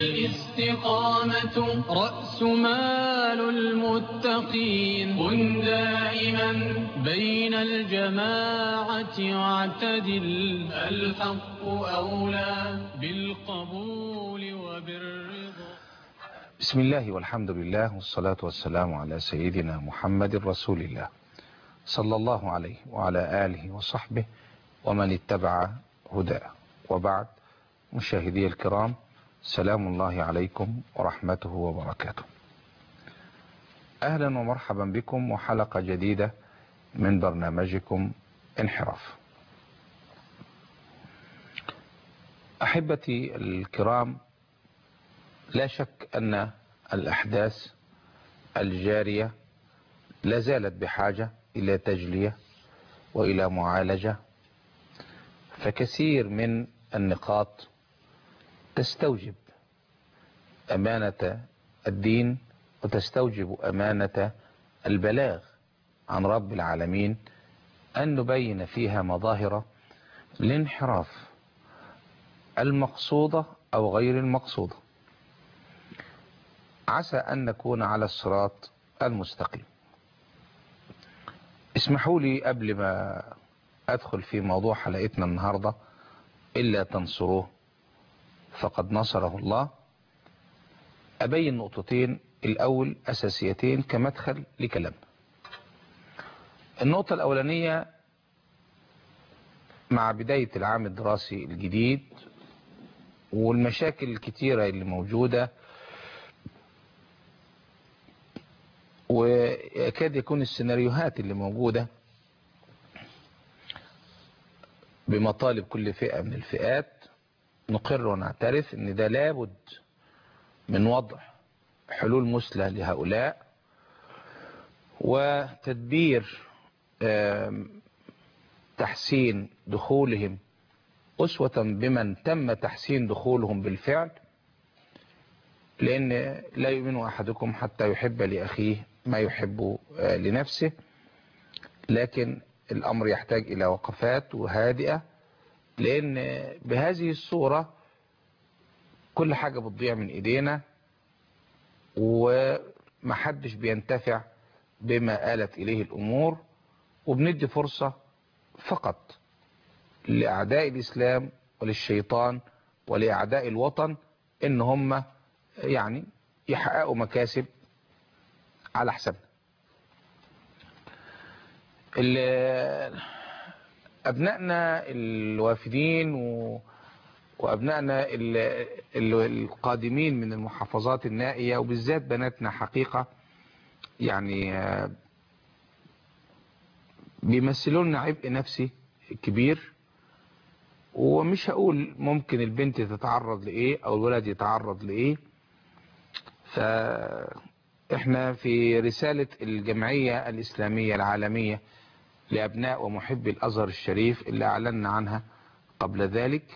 الاستقامة رأس مال المتقين كن دائما بين الجماعة واعتدل الحق أولى بالقبول وبالرضا بسم الله والحمد لله والصلاة والسلام على سيدنا محمد رسول الله صلى الله عليه وعلى آله وصحبه ومن اتبع هداه وبعد مشاهدي الكرام سلام الله عليكم ورحمته وبركاته أهلا ومرحبا بكم وحلقة جديدة من برنامجكم انحراف أحبتي الكرام لا شك أن الأحداث الجارية لا زالت بحاجة إلى تجلية وإلى معالجة فكثير من النقاط تستوجب أمانة الدين وتستوجب أمانة البلاغ عن رب العالمين أن نبين فيها مظاهر الانحراف المقصودة أو غير المقصودة عسى أن نكون على الصراط المستقيم اسمحوا لي قبل ما أدخل في موضوع حلقتنا النهاردة إلا تنصروه فقد نصره الله أبين نقطتين الأول أساسيتين كمدخل لكلام النقطة الأولانية مع بداية العام الدراسي الجديد والمشاكل الكتيرة اللي موجودة ويكاد يكون السيناريوهات اللي موجودة بمطالب كل فئة من الفئات نقر ونعترف ان ده لابد من وضع حلول مثلى لهؤلاء وتدبير تحسين دخولهم أسوة بمن تم تحسين دخولهم بالفعل لأن لا يؤمن أحدكم حتى يحب لأخيه ما يحب لنفسه لكن الأمر يحتاج إلى وقفات وهادئة لأن بهذه الصورة كل حاجة بتضيع من إيدينا ومحدش بينتفع بما آلت إليه الأمور وبندي فرصة فقط لأعداء الإسلام وللشيطان ولأعداء الوطن إن هم يعني يحققوا مكاسب على حسابنا أبنائنا الوافدين و... وأبنائنا ال... ال... القادمين من المحافظات النائية وبالذات بناتنا حقيقة يعني بيمثلوا لنا عبء نفسي كبير ومش هقول ممكن البنت تتعرض لإيه أو الولد يتعرض لإيه فإحنا في رسالة الجمعية الإسلامية العالمية لأبناء ومحبي الأزهر الشريف اللي أعلنا عنها قبل ذلك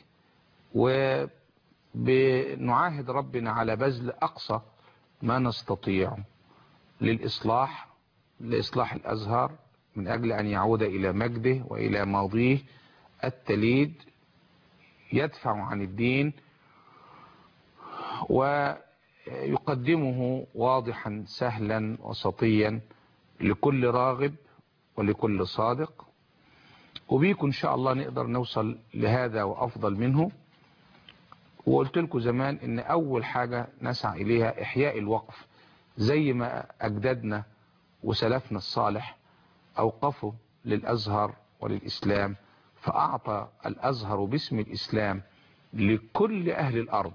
وبنعاهد ربنا على بذل أقصى ما نستطيع للإصلاح لإصلاح الأزهر من أجل أن يعود إلى مجده وإلى ماضيه التليد يدفع عن الدين ويقدمه واضحا سهلا وسطيا لكل راغب ولكل صادق وبيكم ان شاء الله نقدر نوصل لهذا وافضل منه وقلت لكم زمان ان اول حاجة نسعى اليها احياء الوقف زي ما اجدادنا وسلفنا الصالح اوقفوا للازهر وللاسلام فاعطى الازهر باسم الاسلام لكل اهل الارض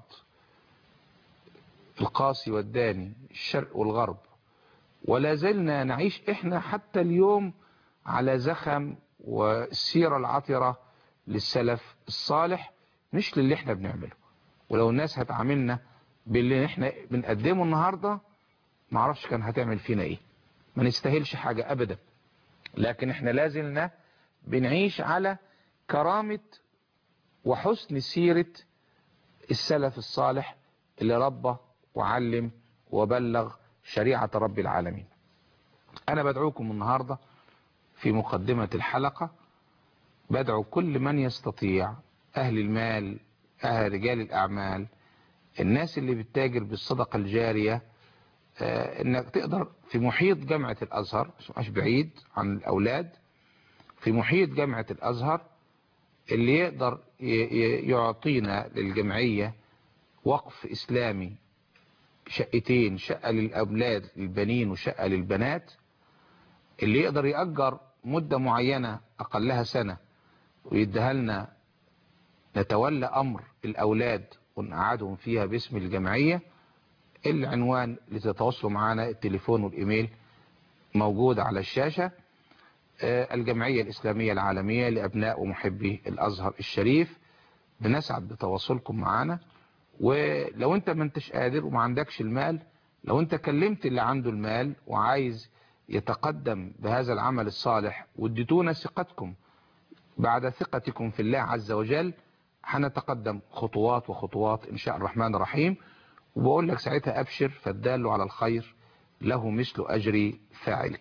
القاصي والداني الشرق والغرب ولا زلنا نعيش احنا حتى اليوم على زخم والسيرة العطرة للسلف الصالح مش للي احنا بنعمله ولو الناس هتعاملنا باللي احنا بنقدمه النهاردة معرفش كان هتعمل فينا ايه ما نستاهلش حاجة ابدا لكن احنا لازلنا بنعيش على كرامة وحسن سيرة السلف الصالح اللي ربى وعلم وبلغ شريعة رب العالمين أنا بدعوكم النهاردة في مقدمة الحلقة بدعو كل من يستطيع أهل المال أهل رجال الأعمال الناس اللي بتتاجر بالصدقة الجارية آه، انك تقدر في محيط جامعة الازهر مش بعيد عن الاولاد في محيط جامعة الازهر اللي يقدر ي- ي- يعطينا للجمعية وقف اسلامي شقتين شقة للاولاد للبنين وشقة للبنات اللي يقدر يأجر مدة معينة اقلها سنة ويديها لنا نتولى امر الاولاد ونقعدهم فيها باسم الجمعية العنوان اللي تتواصلوا معنا التليفون والايميل موجود على الشاشة آه، الجمعية الإسلامية العالمية لأبناء ومحبي الأزهر الشريف بنسعد بتواصلكم معنا ولو انت ما انتش قادر وما عندكش المال لو انت كلمت اللي عنده المال وعايز يتقدم بهذا العمل الصالح واديتونا ثقتكم بعد ثقتكم في الله عز وجل هنتقدم خطوات وخطوات إن شاء الرحمن الرحيم وبقول لك ساعتها أبشر فالدال على الخير له مثل أجر فاعله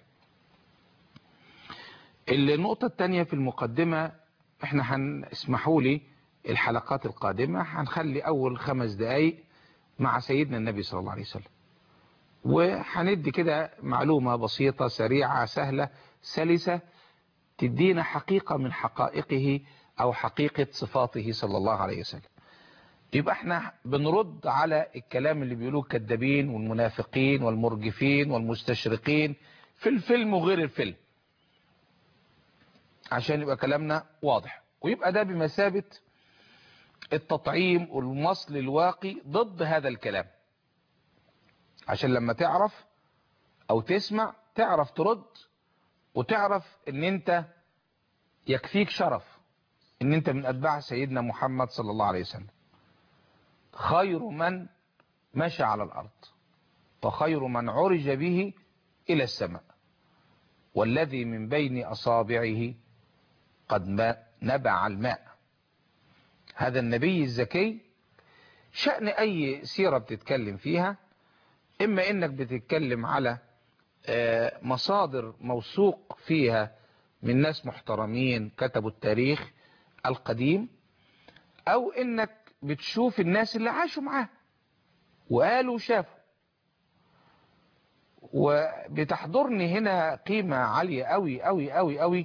النقطة الثانية في المقدمة احنا هنسمحوا لي الحلقات القادمة هنخلي أول خمس دقايق مع سيدنا النبي صلى الله عليه وسلم وهندي كده معلومة بسيطة سريعة سهلة سلسة تدينا حقيقة من حقائقه أو حقيقة صفاته صلى الله عليه وسلم يبقى احنا بنرد على الكلام اللي بيقولوه الكذابين والمنافقين والمرجفين والمستشرقين في الفيلم وغير الفيلم عشان يبقى كلامنا واضح ويبقى ده بمثابة التطعيم والمصل الواقي ضد هذا الكلام عشان لما تعرف او تسمع تعرف ترد وتعرف ان انت يكفيك شرف ان انت من اتباع سيدنا محمد صلى الله عليه وسلم خير من مشى على الارض وخير من عرج به الى السماء والذي من بين اصابعه قد ما نبع الماء هذا النبي الزكي شأن اي سيرة بتتكلم فيها اما انك بتتكلم على آه، مصادر موثوق فيها من ناس محترمين كتبوا التاريخ القديم او انك بتشوف الناس اللي عاشوا معاه وقالوا وشافوا وبتحضرني هنا قيمة عالية قوي قوي قوي قوي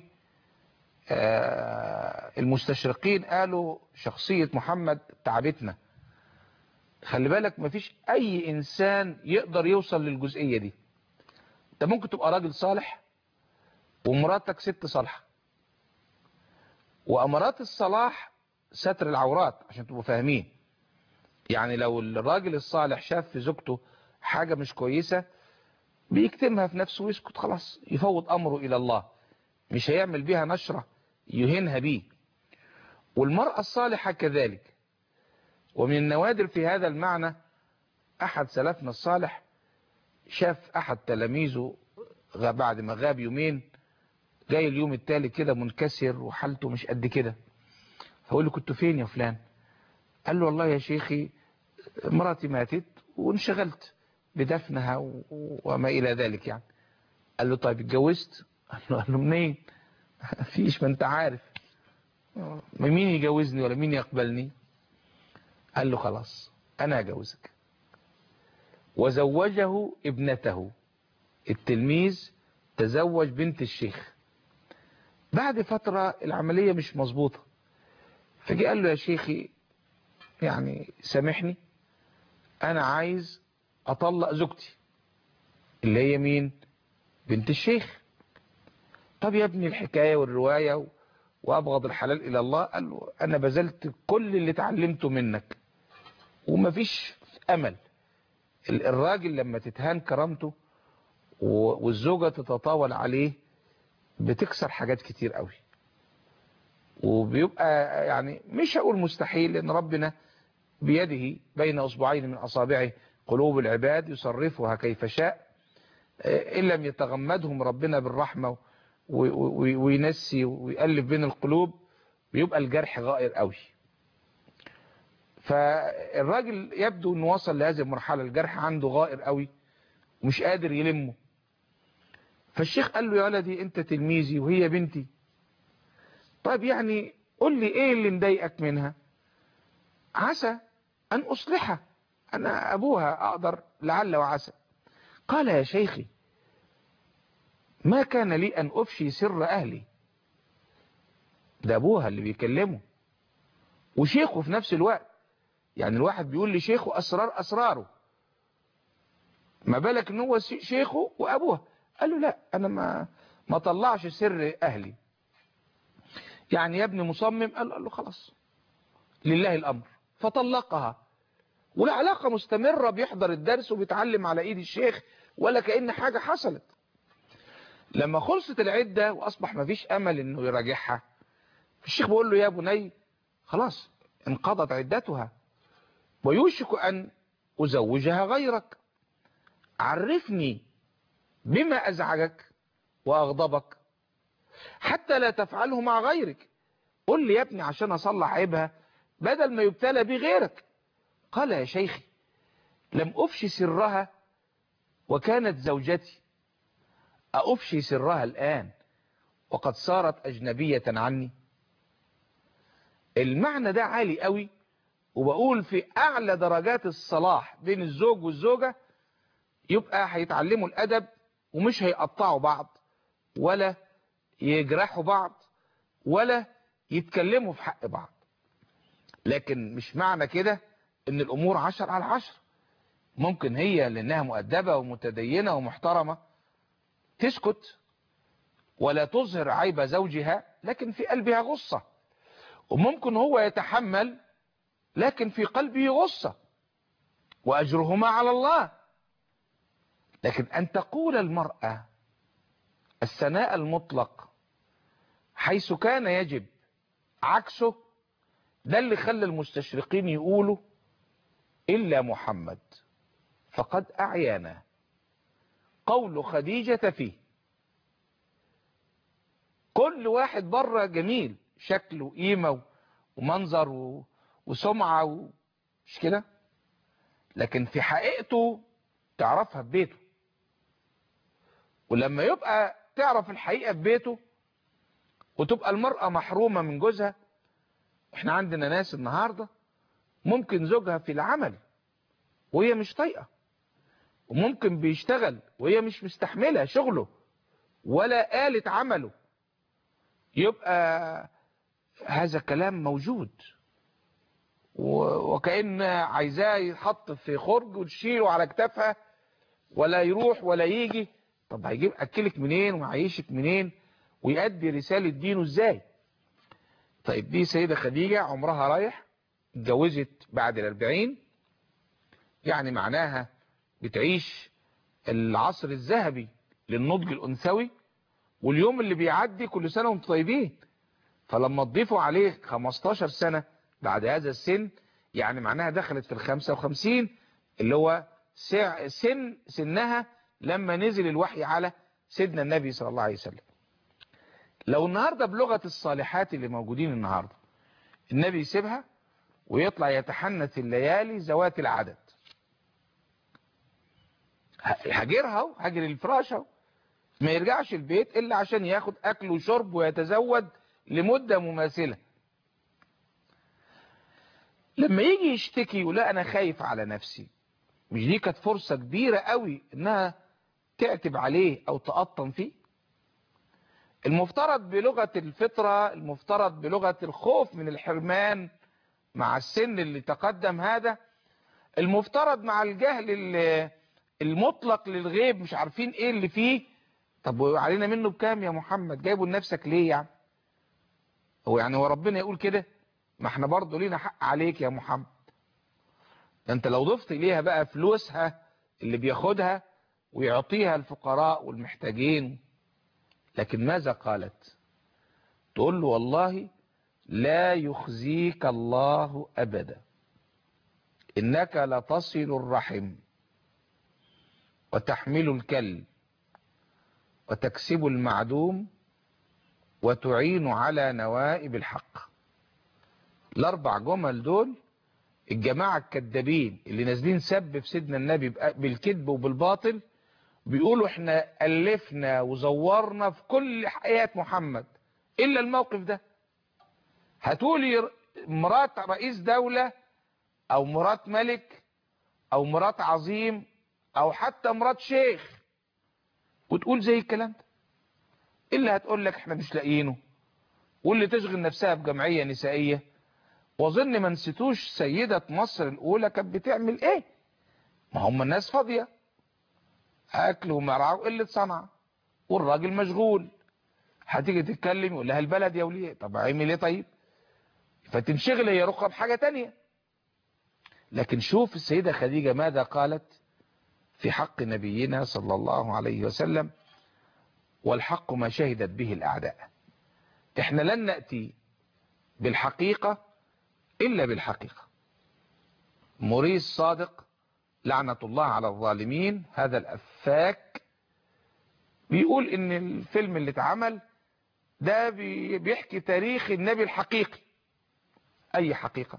آه، المستشرقين قالوا شخصية محمد تعبتنا خلي بالك مفيش اي انسان يقدر يوصل للجزئية دي انت ممكن تبقى راجل صالح ومراتك ست صالحة وامارات الصلاح ستر العورات عشان تبقوا فاهمين يعني لو الراجل الصالح شاف في زوجته حاجة مش كويسة بيكتمها في نفسه ويسكت خلاص يفوض امره الى الله مش هيعمل بيها نشرة يهينها بيه والمرأة الصالحة كذلك ومن النوادر في هذا المعنى احد سلفنا الصالح شاف احد تلاميذه غ- بعد ما غاب يومين جاي اليوم التالي كده منكسر وحالته مش قد كده فقول له كنت فين يا فلان قال له والله يا شيخي مراتي ماتت وانشغلت بدفنها و- وما الى ذلك يعني قال له طيب اتجوزت قال له, قال له منين فيش ما انت عارف ما مين يجوزني ولا مين يقبلني قال له خلاص انا اجوزك وزوجه ابنته التلميذ تزوج بنت الشيخ بعد فترة العملية مش مظبوطة فجي قال له يا شيخي يعني سامحني انا عايز اطلق زوجتي اللي هي مين بنت الشيخ طب يا ابني الحكاية والرواية و- وابغض الحلال الى الله قال له انا بذلت كل اللي اتعلمته منك ومفيش امل ال- الراجل لما تتهان كرامته و- والزوجة تتطاول عليه بتكسر حاجات كتير قوي وبيبقى يعني مش هقول مستحيل لان ربنا بيده بين اصبعين من اصابعه قلوب العباد يصرفها كيف شاء آه، ان لم يتغمدهم ربنا بالرحمة و- و- وينسي ويألف بين القلوب بيبقى الجرح غائر قوي فالراجل يبدو انه وصل لهذه المرحلة الجرح عنده غائر قوي ومش قادر يلمه فالشيخ قال له يا ولدي انت تلميذي وهي بنتي طيب يعني قل لي ايه اللي مضايقك منها عسى ان اصلحها أنا أبوها أقدر لعل وعسى قال يا شيخي ما كان لي أن أفشي سر أهلي ده أبوها اللي بيكلمه وشيخه في نفس الوقت يعني الواحد بيقول لشيخه أسرار أسراره ما بالك ان هو شيخه وأبوها قال له لا أنا ما ما طلعش سر أهلي يعني يا ابني مصمم قال له خلاص لله الأمر فطلقها والعلاقة مستمرة بيحضر الدرس وبيتعلم على ايد الشيخ ولا كأن حاجة حصلت لما خلصت العدة واصبح مفيش امل انه يراجعها الشيخ بيقول له يا بني خلاص انقضت عدتها ويوشك ان ازوجها غيرك عرفني بما ازعجك واغضبك حتى لا تفعله مع غيرك قل لي يا ابني عشان اصلح عيبها بدل ما يبتلى بغيرك قال يا شيخي لم أفشي سرها وكانت زوجتي أفشي سرها الآن وقد صارت أجنبية عني المعنى ده عالي قوي وبقول في أعلى درجات الصلاح بين الزوج والزوجة يبقى هيتعلموا الأدب ومش هيقطعوا بعض ولا يجرحوا بعض ولا يتكلموا في حق بعض لكن مش معنى كده ان الامور عشر على عشر ممكن هي لانها مؤدبة ومتدينة ومحترمة تسكت ولا تظهر عيب زوجها لكن في قلبها غصة وممكن هو يتحمل لكن في قلبه غصة واجرهما على الله لكن ان تقول المرأة الثناء المطلق حيث كان يجب عكسه ده اللي خلى المستشرقين يقولوا إلا محمد فقد أعيانا قول خديجة فيه كل واحد بره جميل شكل وقيمة ومنظر وسمعة مش كده لكن في حقيقته تعرفها في بيته ولما يبقى تعرف الحقيقة في بيته وتبقى المرأة محرومة من جوزها احنا عندنا ناس النهاردة ممكن زوجها في العمل وهي مش طايقة وممكن بيشتغل وهي مش مستحملة شغله ولا آلة عمله يبقى هذا كلام موجود وكأن عايزاه يتحط في خرج وتشيله على كتافها ولا يروح ولا يجي طب هيجيب أكلك منين وعيشك منين ويؤدي رسالة دينه ازاي طيب دي سيدة خديجة عمرها رايح اتجوزت بعد الاربعين يعني معناها بتعيش العصر الذهبي للنضج الأنثوي واليوم اللي بيعدي كل سنة وانتم طيبين فلما تضيفوا عليه 15 سنة بعد هذا السن يعني معناها دخلت في الخمسة وخمسين اللي هو سن سنها لما نزل الوحي على سيدنا النبي صلى الله عليه وسلم لو النهاردة بلغة الصالحات اللي موجودين النهاردة النبي يسيبها ويطلع يتحنث الليالي ذوات العدد هاجرها وهاجر الفراشة ما يرجعش البيت إلا عشان ياخد أكل وشرب ويتزود لمدة مماثلة لما يجي يشتكي يقول لا أنا خايف على نفسي مش دي كانت فرصة كبيرة قوي إنها تعتب عليه أو تقطن فيه المفترض بلغة الفطرة المفترض بلغة الخوف من الحرمان مع السن اللي تقدم هذا المفترض مع الجهل المطلق للغيب مش عارفين ايه اللي فيه طب علينا منه بكام يا محمد جايبه لنفسك ليه يعني هو يعني هو ربنا يقول كده ما احنا برضه لينا حق عليك يا محمد ده انت لو ضفت اليها بقى فلوسها اللي بياخدها ويعطيها الفقراء والمحتاجين لكن ماذا قالت تقول له والله لا يخزيك الله أبدا إنك لتصل الرحم وتحمل الكل وتكسب المعدوم وتعين على نوائب الحق الأربع جمل دول الجماعة الكذابين اللي نازلين سب في سيدنا النبي بالكذب وبالباطل بيقولوا احنا ألفنا وزورنا في كل حياة محمد إلا الموقف ده هتقولي مرات رئيس دولة أو مرات ملك او مرات عظيم او حتى مرات شيخ وتقول زي الكلام ده اللي هتقول لك احنا مش لاقيينه واللي تشغل نفسها بجمعية نسائية واظن ما نسيتوش سيدة مصر الاولى كانت بتعمل ايه ما هم الناس فاضية اكل ومرعى وقلة صنعة والراجل مشغول هتيجي تتكلم يقول لها البلد يا وليه طب اعمل ايه طيب فتنشغل هي رقى بحاجة تانية لكن شوف السيدة خديجة ماذا قالت في حق نبينا صلى الله عليه وسلم والحق ما شهدت به الأعداء احنا لن نأتي بالحقيقة إلا بالحقيقة موريس صادق لعنة الله على الظالمين هذا الأفاك بيقول ان الفيلم اللي اتعمل ده بيحكي تاريخ النبي الحقيقي اي حقيقة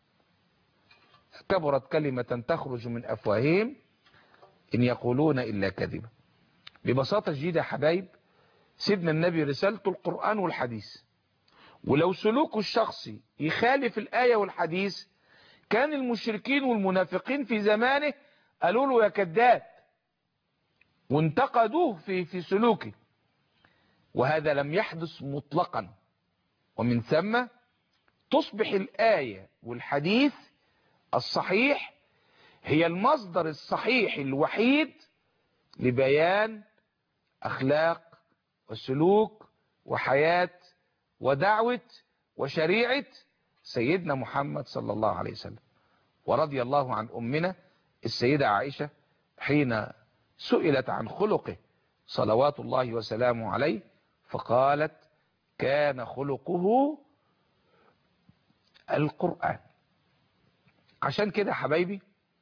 كبرت كلمة تخرج من افواههم ان يقولون الا كذبا ببساطة شديدة يا حبايب سيدنا النبي رسالته القرآن والحديث ولو سلوكه الشخصي يخالف الآية والحديث كان المشركين والمنافقين في زمانه قالوا له يا كذاب وانتقدوه في في سلوكه وهذا لم يحدث مطلقا ومن ثم تصبح الآية والحديث الصحيح هي المصدر الصحيح الوحيد لبيان أخلاق وسلوك وحياة ودعوة وشريعة سيدنا محمد صلى الله عليه وسلم ورضي الله عن أمنا السيدة عائشة حين سئلت عن خلقه صلوات الله وسلامه عليه فقالت كان خلقه القرآن عشان كده حبايبي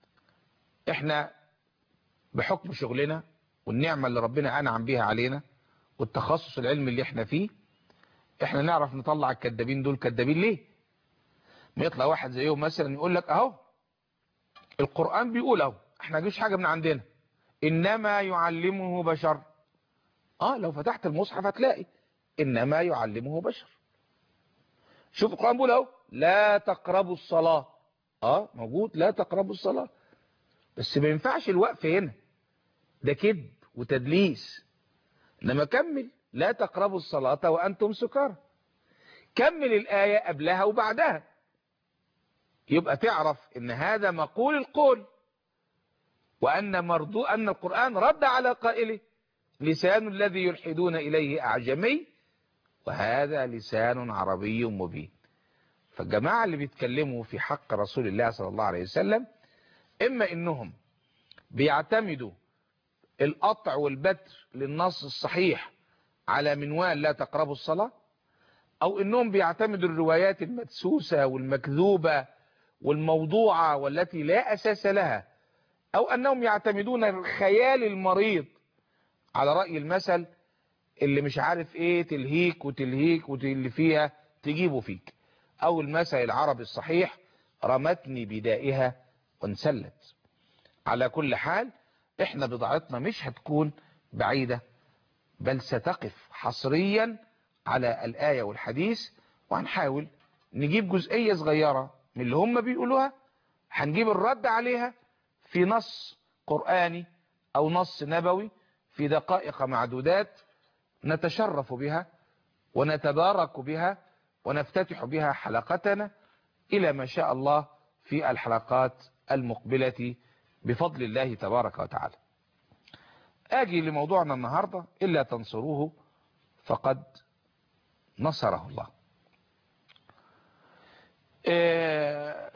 احنا بحكم شغلنا والنعمة اللي ربنا أنعم بيها علينا والتخصص العلمي اللي احنا فيه احنا نعرف نطلع الكدابين دول كدابين ليه ما يطلع واحد زيهم مثلا يقول لك اهو القرآن بيقول اهو احنا جيش حاجة من عندنا انما يعلمه بشر اه لو فتحت المصحف هتلاقي انما يعلمه بشر شوف القرآن بيقول اهو لا تقربوا الصلاة اه موجود لا تقربوا الصلاة بس ما ينفعش الوقف هنا ده كذب وتدليس انما كمل لا تقربوا الصلاة وانتم سكارى كمل الآية قبلها وبعدها يبقى تعرف ان هذا مقول القول وأن مرضو أن القرآن رد على قائله لسان الذي يلحدون إليه أعجمي وهذا لسان عربي مبين فالجماعة اللي بيتكلموا في حق رسول الله صلى الله عليه وسلم إما إنهم بيعتمدوا القطع والبتر للنص الصحيح على منوال لا تقربوا الصلاة أو إنهم بيعتمدوا الروايات المدسوسة والمكذوبة والموضوعة والتي لا أساس لها او انهم يعتمدون الخيال المريض على رأي المثل اللي مش عارف ايه تلهيك وتلهيك واللي فيها تجيبه فيك او المثل العربي الصحيح رمتني بدائها وانسلت على كل حال احنا بضاعتنا مش هتكون بعيدة بل ستقف حصريا على الآية والحديث وهنحاول نجيب جزئية صغيرة من اللي هم بيقولوها هنجيب الرد عليها في نص قرآني أو نص نبوي في دقائق معدودات نتشرف بها ونتبارك بها ونفتتح بها حلقتنا إلى ما شاء الله في الحلقات المقبلة بفضل الله تبارك وتعالى آجي لموضوعنا النهاردة إلا تنصروه فقد نصره الله آه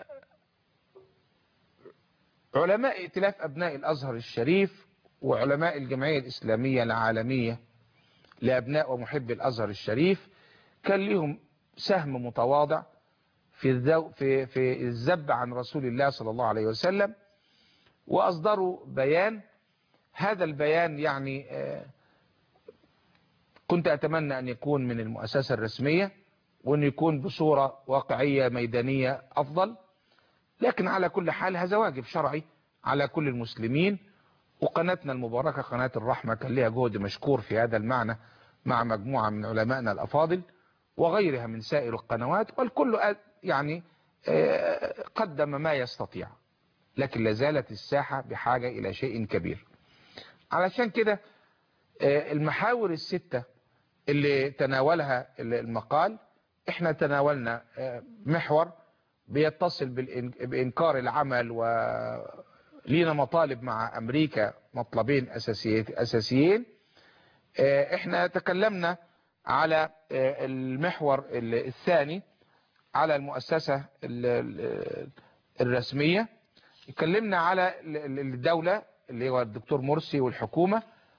علماء ائتلاف أبناء الأزهر الشريف وعلماء الجمعية الإسلامية العالمية لأبناء ومحب الأزهر الشريف كان لهم سهم متواضع في الذو في في الذب عن رسول الله صلى الله عليه وسلم وأصدروا بيان هذا البيان يعني كنت أتمنى أن يكون من المؤسسة الرسمية وأن يكون بصورة واقعية ميدانية أفضل لكن على كل حال هذا واجب شرعي على كل المسلمين وقناتنا المباركة قناة الرحمة كان لها جهد مشكور في هذا المعنى مع مجموعة من علمائنا الأفاضل وغيرها من سائر القنوات والكل يعني قدم ما يستطيع لكن لازالت الساحة بحاجة إلى شيء كبير علشان كده المحاور الستة اللي تناولها المقال احنا تناولنا محور بيتصل بإنكار العمل ولينا مطالب مع أمريكا مطلبين أساسيين احنا تكلمنا على المحور الثاني على المؤسسة الرسمية اتكلمنا على الدولة اللي هو الدكتور مرسي والحكومة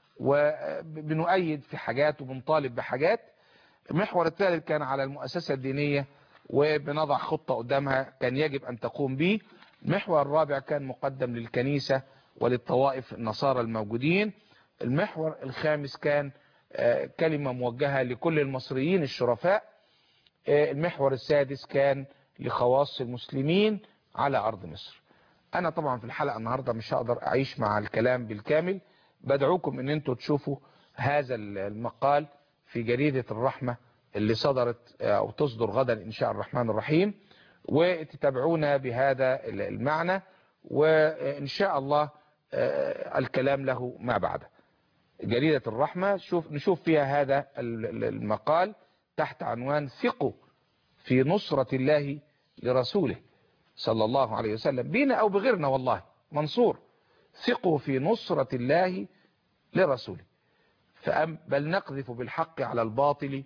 وبنؤيد في حاجات وبنطالب بحاجات المحور الثالث كان على المؤسسة الدينية وبنضع خطة قدامها كان يجب أن تقوم به المحور الرابع كان مقدم للكنيسة وللطوائف النصارى الموجودين المحور الخامس كان كلمة موجهة لكل المصريين الشرفاء المحور السادس كان لخواص المسلمين على أرض مصر أنا طبعا في الحلقة النهاردة مش هقدر أعيش مع الكلام بالكامل بدعوكم أن أنتوا تشوفوا هذا المقال في جريدة الرحمة اللي صدرت أو تصدر غدا إن شاء الرحمن الرحيم وتتابعونا بهذا المعنى وإن شاء الله الكلام له ما بعده جريدة الرحمة شوف نشوف فيها هذا المقال تحت عنوان ثقوا في نصرة الله لرسوله صلى الله عليه وسلم بينا أو بغيرنا والله منصور ثقوا في نصرة الله لرسوله فأم بل نقذف بالحق على الباطل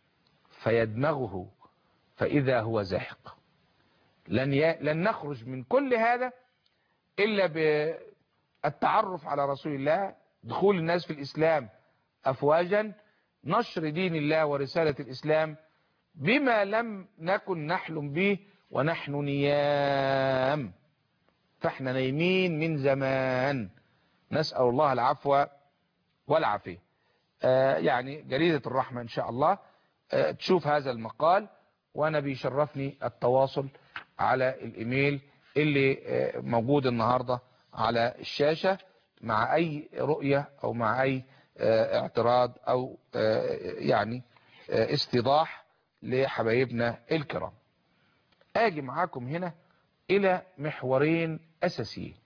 فيدمغه فإذا هو زاحق لن, ي... لن نخرج من كل هذا إلا بالتعرف على رسول الله دخول الناس في الإسلام أفواجا نشر دين الله ورسالة الإسلام بما لم نكن نحلم به ونحن نيام فاحنا نايمين من زمان نسأل الله العفو والعافية آه يعني جريدة الرحمة إن شاء الله آه تشوف هذا المقال وأنا بيشرفني التواصل على الإيميل اللي آه موجود النهاردة على الشاشة مع أي رؤية أو مع أي اعتراض أو يعني استيضاح لحبايبنا الكرام اجي معاكم هنا الى محورين اساسيين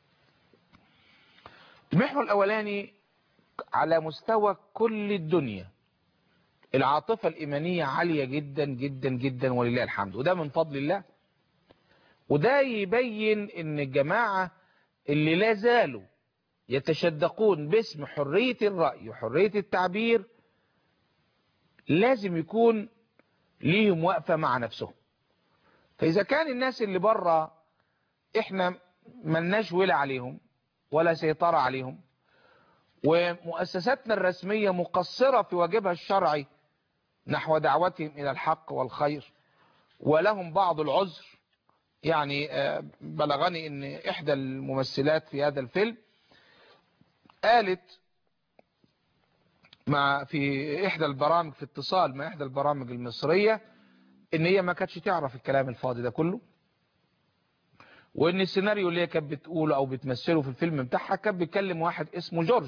المحور الاولاني على مستوى كل الدنيا العاطفة الايمانية عالية جدا جدا جدا ولله الحمد وده من فضل الله وده يبين ان الجماعة اللي لا زالوا يتشدقون باسم حرية الرأي وحرية التعبير لازم يكون ليهم وقفة مع نفسهم فإذا كان الناس اللي بره احنا ملناش ولا عليهم ولا سيطرة عليهم ومؤسساتنا الرسمية مقصرة في واجبها الشرعي نحو دعوتهم إلى الحق والخير ولهم بعض العذر يعني بلغني ان احدى الممثلات في هذا الفيلم قالت مع في احدى البرامج في اتصال مع احدى البرامج المصرية ان هي ما كانتش تعرف الكلام الفاضي ده كله وان السيناريو اللي هي كانت بتقوله او بتمثله في الفيلم بتاعها كان بيتكلم واحد اسمه جورج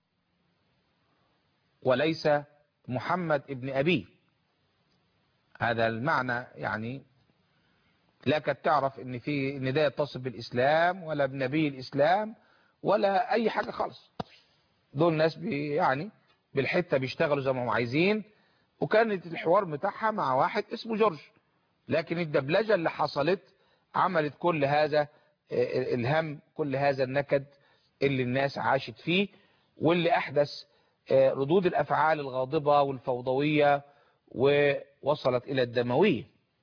وليس محمد ابن ابيه هذا المعنى يعني لا كانت تعرف ان في ان ده يتصل بالاسلام ولا بنبي الاسلام ولا اي حاجة خالص دول ناس بي يعني بالحتة بيشتغلوا زي ما هم عايزين وكانت الحوار بتاعها مع واحد اسمه جورج لكن الدبلجة اللي حصلت عملت كل هذا الهم كل هذا النكد اللي الناس عاشت فيه واللي احدث ردود الافعال الغاضبة والفوضوية ووصلت الى الدموية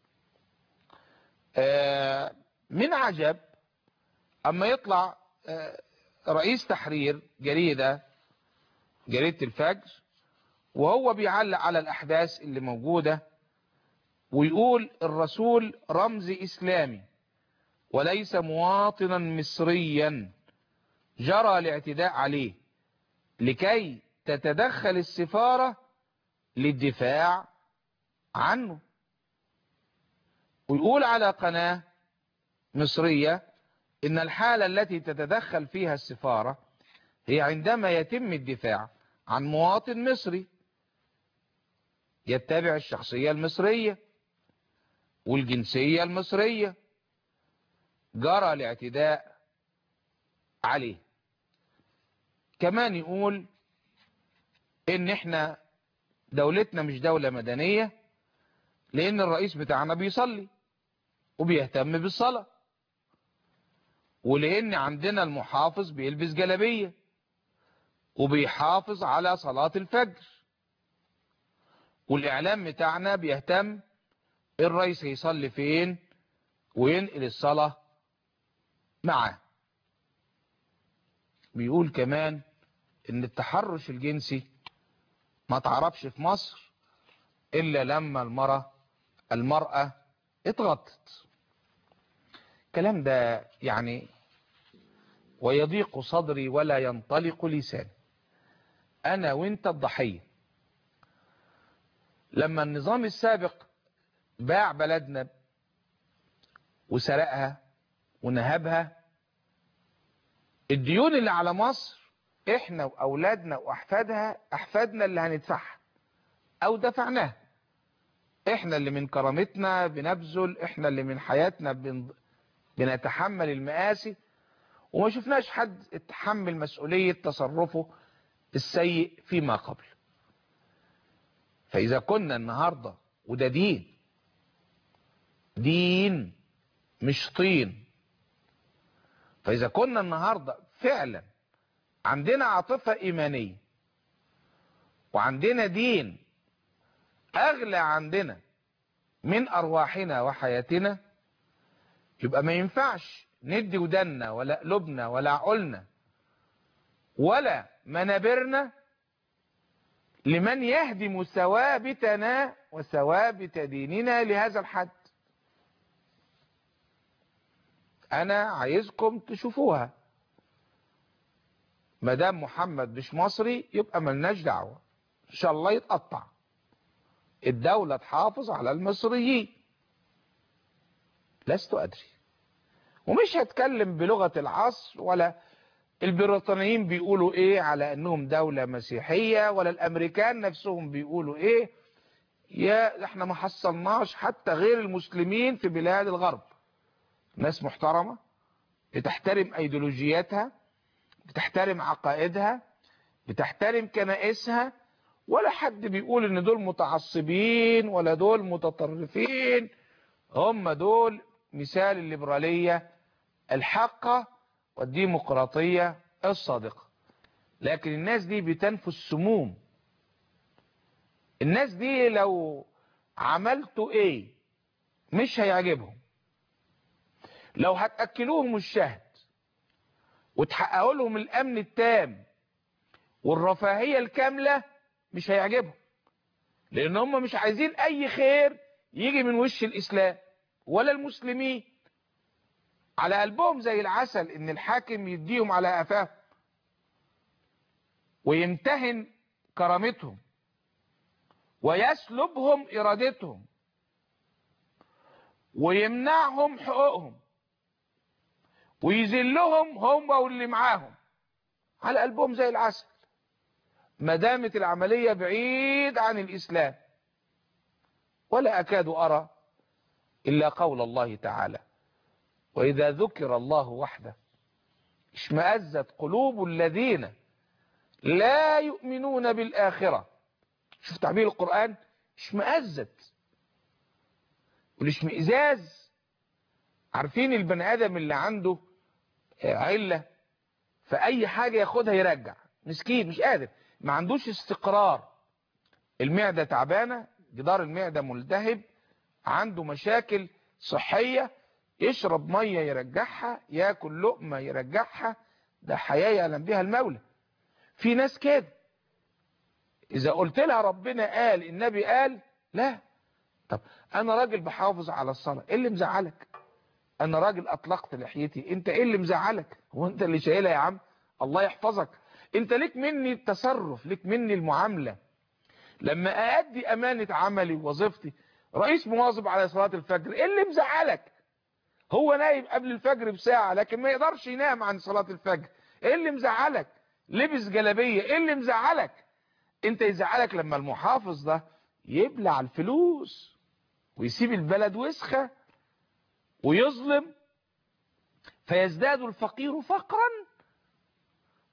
من عجب اما يطلع رئيس تحرير جريدة جريدة الفجر وهو بيعلق على الأحداث اللي موجودة ويقول الرسول رمز إسلامي وليس مواطنا مصريا جرى الاعتداء عليه لكي تتدخل السفارة للدفاع عنه ويقول على قناة مصرية إن الحالة التي تتدخل فيها السفارة هي عندما يتم الدفاع عن مواطن مصري يتبع الشخصية المصرية والجنسية المصرية جرى الاعتداء عليه كمان يقول ان احنا دولتنا مش دولة مدنية لان الرئيس بتاعنا بيصلي وبيهتم بالصلاة ولان عندنا المحافظ بيلبس جلبية وبيحافظ على صلاة الفجر والاعلام بتاعنا بيهتم الرئيس هيصلي فين وينقل الصلاة معاه بيقول كمان ان التحرش الجنسي ما تعرفش في مصر الا لما المرأة المرأة اتغطت الكلام ده يعني ويضيق صدري ولا ينطلق لساني انا وانت الضحية لما النظام السابق باع بلدنا وسرقها ونهبها الديون اللي على مصر احنا واولادنا واحفادها احفادنا اللي هندفعها او دفعناها احنا اللي من كرامتنا بنبذل احنا اللي من حياتنا بن... بنتحمل المآسي وما شفناش حد اتحمل مسؤولية تصرفه السيء فيما قبل فاذا كنا النهاردة وده دين دين مش طين فاذا كنا النهاردة فعلا عندنا عاطفة ايمانية وعندنا دين اغلى عندنا من ارواحنا وحياتنا يبقى ما ينفعش ندي ودنا ولا قلوبنا ولا عقولنا ولا منابرنا لمن يهدم ثوابتنا وثوابت ديننا لهذا الحد انا عايزكم تشوفوها مدام محمد مش مصري يبقى ملناش دعوة ان شاء الله يتقطع الدولة تحافظ على المصريين لست ادري ومش هتكلم بلغة العصر ولا البريطانيين بيقولوا ايه على انهم دولة مسيحية ولا الامريكان نفسهم بيقولوا ايه يا احنا ما حصلناش حتى غير المسلمين في بلاد الغرب ناس محترمة بتحترم ايديولوجياتها بتحترم عقائدها بتحترم كنائسها ولا حد بيقول ان دول متعصبين ولا دول متطرفين هم دول مثال الليبرالية الحقة والديمقراطية الصادقة لكن الناس دي بتنفس سموم الناس دي لو عملتوا ايه مش هيعجبهم لو هتأكلوهم الشهد وتحققوا لهم الامن التام والرفاهية الكاملة مش هيعجبهم لان هم مش عايزين اي خير يجي من وش الاسلام ولا المسلمين على قلبهم زي العسل ان الحاكم يديهم على قفاهم ويمتهن كرامتهم ويسلبهم ارادتهم ويمنعهم حقوقهم ويذلهم هم واللي معاهم على قلبهم زي العسل ما دامت العملية بعيد عن الإسلام ولا أكاد أرى إلا قول الله تعالى وإذا ذكر الله وحده اشمأزت قلوب الذين لا يؤمنون بالآخرة شوف تعبير القرآن اشمأزت والاشمئزاز عارفين البني آدم اللي عنده علة فأي حاجة ياخدها يرجع مسكين مش قادر ما عندوش استقرار المعدة تعبانة جدار المعدة ملتهب عنده مشاكل صحية يشرب مية يرجعها ياكل لقمة يرجعها ده حياة يعلم بها المولى في ناس كده اذا قلت لها ربنا قال النبي قال لا طب انا راجل بحافظ على الصلاة ايه اللي مزعلك انا راجل اطلقت لحيتي انت ايه اللي مزعلك هو انت اللي شايلها يا عم الله يحفظك انت ليك مني التصرف ليك مني المعاملة لما أأدي أمانة عملي ووظيفتي رئيس مواظب على صلاة الفجر ايه اللي مزعلك هو نايم قبل الفجر بساعة لكن ما يقدرش ينام عن صلاة الفجر ايه اللي مزعلك لبس جلابية ايه اللي مزعلك انت يزعلك لما المحافظ ده يبلع الفلوس ويسيب البلد وسخة ويظلم فيزداد الفقير فقرا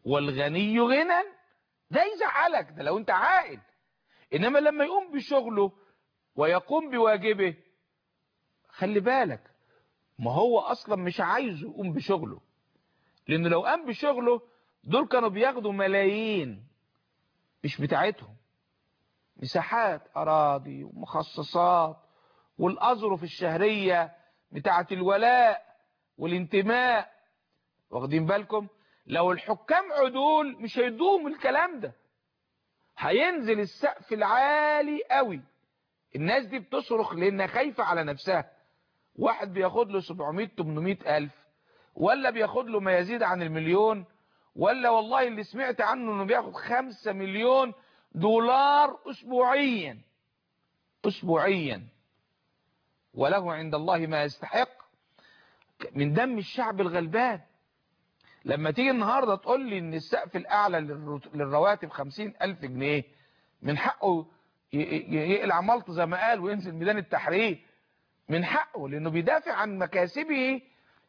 والغني غنى ده يزعلك ده لو انت عاقل انما لما يقوم بشغله ويقوم بواجبه خلي بالك ما هو اصلا مش عايزه يقوم بشغله لانه لو قام بشغله دول كانوا بياخدوا ملايين مش بتاعتهم مساحات اراضي ومخصصات والاظرف الشهرية بتاعت الولاء والانتماء واخدين بالكم لو الحكام عدول مش هيدوهم الكلام ده هينزل السقف العالي قوي الناس دي بتصرخ لانها خايفة على نفسها واحد بياخد له 700 800 الف ولا بياخد له ما يزيد عن المليون ولا والله اللي سمعت عنه انه بياخد 5 مليون دولار اسبوعيا اسبوعيا وله عند الله ما يستحق من دم الشعب الغلبان لما تيجي النهاردة تقول لي ان السقف الاعلى للرواتب خمسين الف جنيه من حقه يقلع ملط زي ما قال وينزل ميدان التحرير من حقه لانه بيدافع عن مكاسبه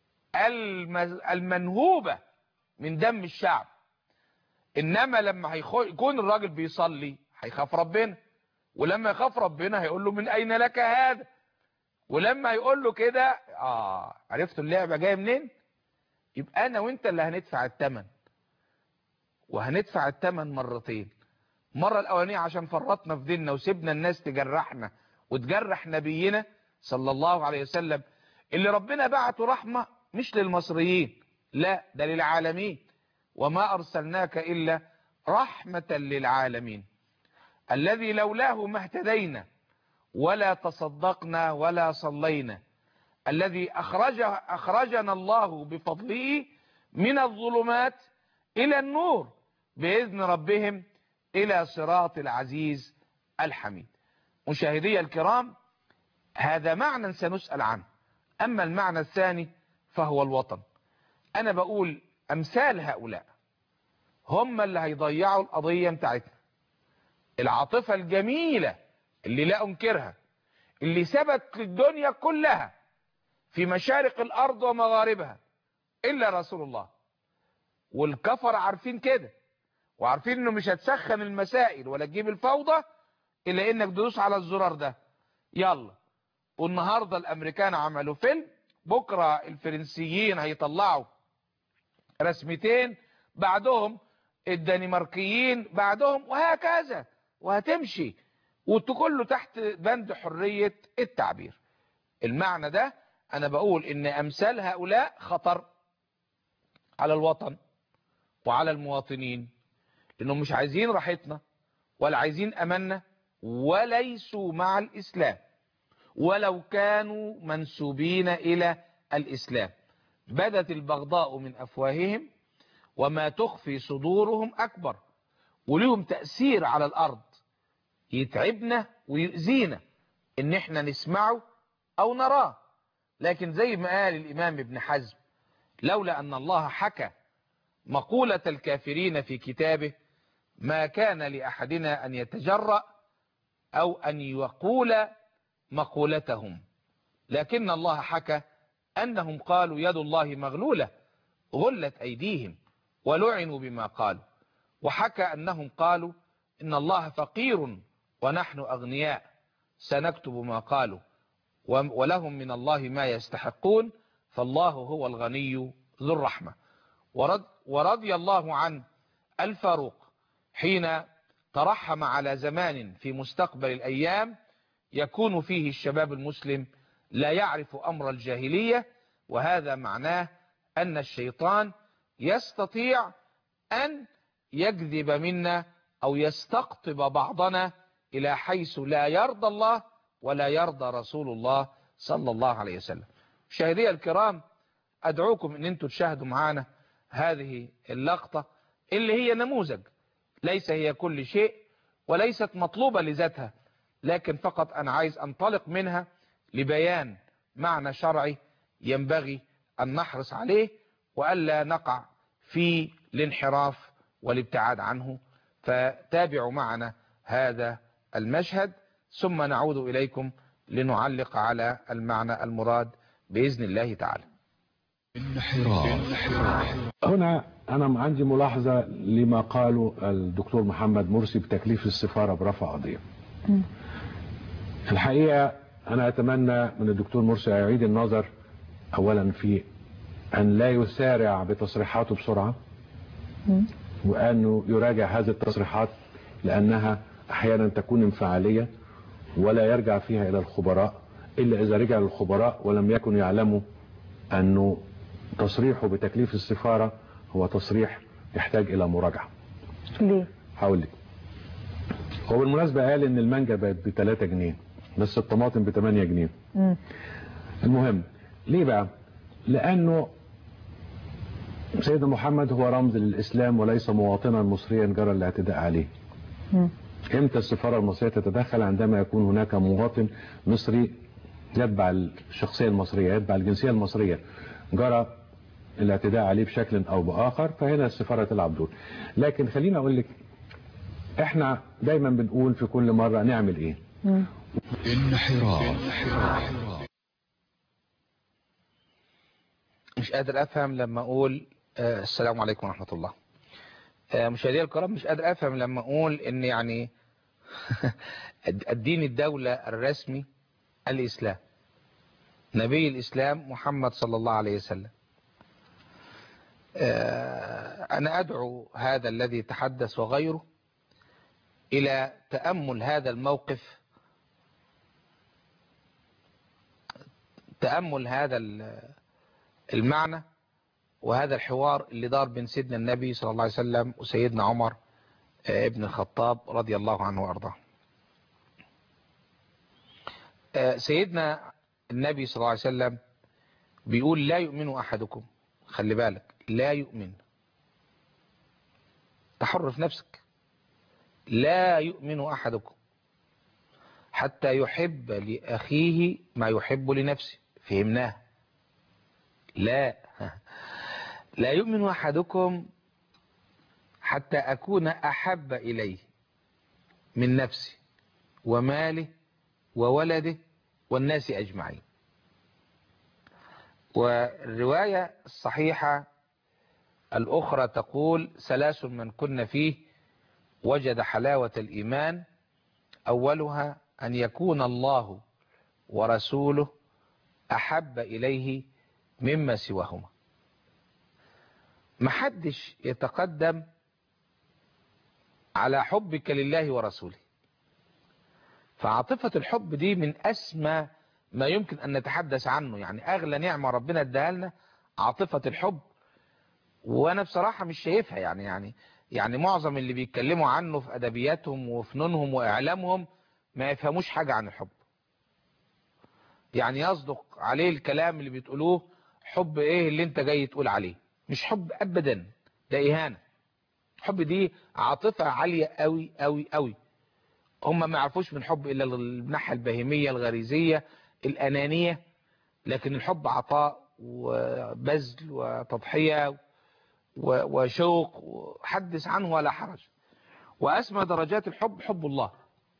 المنهوبة من دم الشعب انما لما يكون الراجل بيصلي هيخاف ربنا ولما يخاف ربنا هيقول له من اين لك هذا ولما يقول له كده اه عرفتوا اللعبة جاية منين يبقى انا وانت اللي هندفع الثمن وهندفع الثمن مرتين مرة الاولانية عشان فرطنا في ديننا وسيبنا الناس تجرحنا وتجرح نبينا صلى الله عليه وسلم اللي ربنا بعته رحمة مش للمصريين لا ده للعالمين وما أرسلناك إلا رحمة للعالمين الذي لولاه ما اهتدينا ولا تصدقنا ولا صلينا الذي أخرج أخرجنا الله بفضله من الظلمات إلى النور بإذن ربهم إلى صراط العزيز الحميد مشاهدي الكرام هذا معنى سنسأل عنه أما المعنى الثاني فهو الوطن أنا بقول أمثال هؤلاء هم اللي هيضيعوا القضية بتاعتنا العاطفة الجميلة اللي لا أنكرها اللي ثبت للدنيا كلها في مشارق الأرض ومغاربها إلا رسول الله والكفر عارفين كده وعارفين انه مش هتسخن المسائل ولا تجيب الفوضى الا انك تدوس على الزرار ده يلا والنهاردة الامريكان عملوا فيلم بكرة الفرنسيين هيطلعوا رسمتين بعدهم الدنماركيين بعدهم وهكذا وهتمشي وكله تحت بند حرية التعبير المعنى ده انا بقول ان امثال هؤلاء خطر على الوطن وعلى المواطنين لانهم مش عايزين راحتنا ولا عايزين اماننا وليسوا مع الاسلام ولو كانوا منسوبين الى الاسلام بدت البغضاء من افواههم وما تخفي صدورهم اكبر وليهم تأثير على الارض يتعبنا ويؤذينا ان احنا نسمعه او نراه لكن زي ما قال الامام ابن حزم لولا ان الله حكى مقولة الكافرين في كتابه ما كان لأحدنا أن يتجرأ أو أن يقول مقولتهم لكن الله حكى أنهم قالوا يد الله مغلولة غلت أيديهم ولعنوا بما قالوا وحكى أنهم قالوا إن الله فقير ونحن أغنياء سنكتب ما قالوا ولهم من الله ما يستحقون فالله هو الغني ذو الرحمة ورد ورضي الله عن الفاروق حين ترحم على زمان في مستقبل الأيام يكون فيه الشباب المسلم لا يعرف أمر الجاهلية وهذا معناه أن الشيطان يستطيع أن يجذب منا أو يستقطب بعضنا إلى حيث لا يرضى الله ولا يرضى رسول الله صلى الله عليه وسلم مشاهدي الكرام أدعوكم أن أنتم تشاهدوا معنا هذه اللقطة اللي هي نموذج ليس هي كل شيء وليست مطلوبة لذاتها لكن فقط أنا عايز أنطلق منها لبيان معنى شرعي ينبغي أن نحرص عليه وألا نقع في الانحراف والابتعاد عنه فتابعوا معنا هذا المشهد ثم نعود إليكم لنعلق على المعنى المراد بإذن الله تعالى انحراف هنا أنا عندي ملاحظة لما قاله الدكتور محمد مرسي بتكليف السفارة برفع قضية في الحقيقة أنا أتمنى من الدكتور مرسي يعيد النظر أولا في أن لا يسارع بتصريحاته بسرعة وأنه يراجع هذه التصريحات لأنها أحيانا تكون انفعالية ولا يرجع فيها إلى الخبراء إلا إذا رجع للخبراء ولم يكن يعلموا أنه تصريحه بتكليف السفارة هو تصريح يحتاج إلى مراجعة ليه؟ هقول لك هو بالمناسبة قال إن المانجا بقت ب 3 جنيه بس الطماطم ب 8 جنيه مم. المهم ليه بقى؟ لأنه سيدنا محمد هو رمز للإسلام وليس مواطنا مصريا جرى الاعتداء عليه مم. امتى السفارة المصرية تتدخل عندما يكون هناك مواطن مصري يتبع الشخصية المصرية يتبع الجنسية المصرية جرى الاعتداء عليه بشكل او باخر فهنا السفارة تلعب دور لكن خليني اقول لك احنا دايما بنقول في كل مرة نعمل ايه مم. مش قادر افهم لما اقول آه، السلام عليكم ورحمة الله آه، مشاهدينا الكرام مش قادر افهم لما اقول ان يعني الدين الدولة الرسمي الاسلام نبي الاسلام محمد صلى الله عليه وسلم آه، انا ادعو هذا الذي تحدث وغيره الى تأمل هذا الموقف تأمل هذا ال- المعنى وهذا الحوار اللي دار بين سيدنا النبي صلى الله عليه وسلم وسيدنا عمر آه، ابن الخطاب رضي الله عنه وارضاه آه، سيدنا النبي صلى الله عليه وسلم بيقول لا يؤمن أحدكم خلي بالك لا يؤمن تحر في نفسك لا يؤمن أحدكم حتى يحب لأخيه ما يحب لنفسه فهمناه لا لا يؤمن أحدكم حتى أكون أحب إليه من نفسي وماله وولده والناس أجمعين والرواية الصحيحة الأخرى تقول ثلاث من كن فيه وجد حلاوة الإيمان أولها أن يكون الله ورسوله أحب إليه مما سواهما محدش يتقدم على حبك لله ورسوله فعاطفة الحب دي من أسمى ما يمكن أن نتحدث عنه يعني أغلى نعمة ربنا اداها لنا عاطفة الحب وأنا بصراحة مش شايفها يعني يعني يعني معظم اللي بيتكلموا عنه في أدبياتهم وفنونهم وإعلامهم ما يفهموش حاجة عن الحب يعني يصدق عليه الكلام اللي بتقولوه حب ايه اللي انت جاي تقول عليه مش حب ابدا ده اهانة الحب دي عاطفة عالية قوي قوي قوي هم ما يعرفوش من حب الا الناحية البهيمية الغريزية الانانية لكن الحب عطاء وبذل وتضحية و- وشوق وحدث عنه ولا حرج واسمى درجات الحب حب الله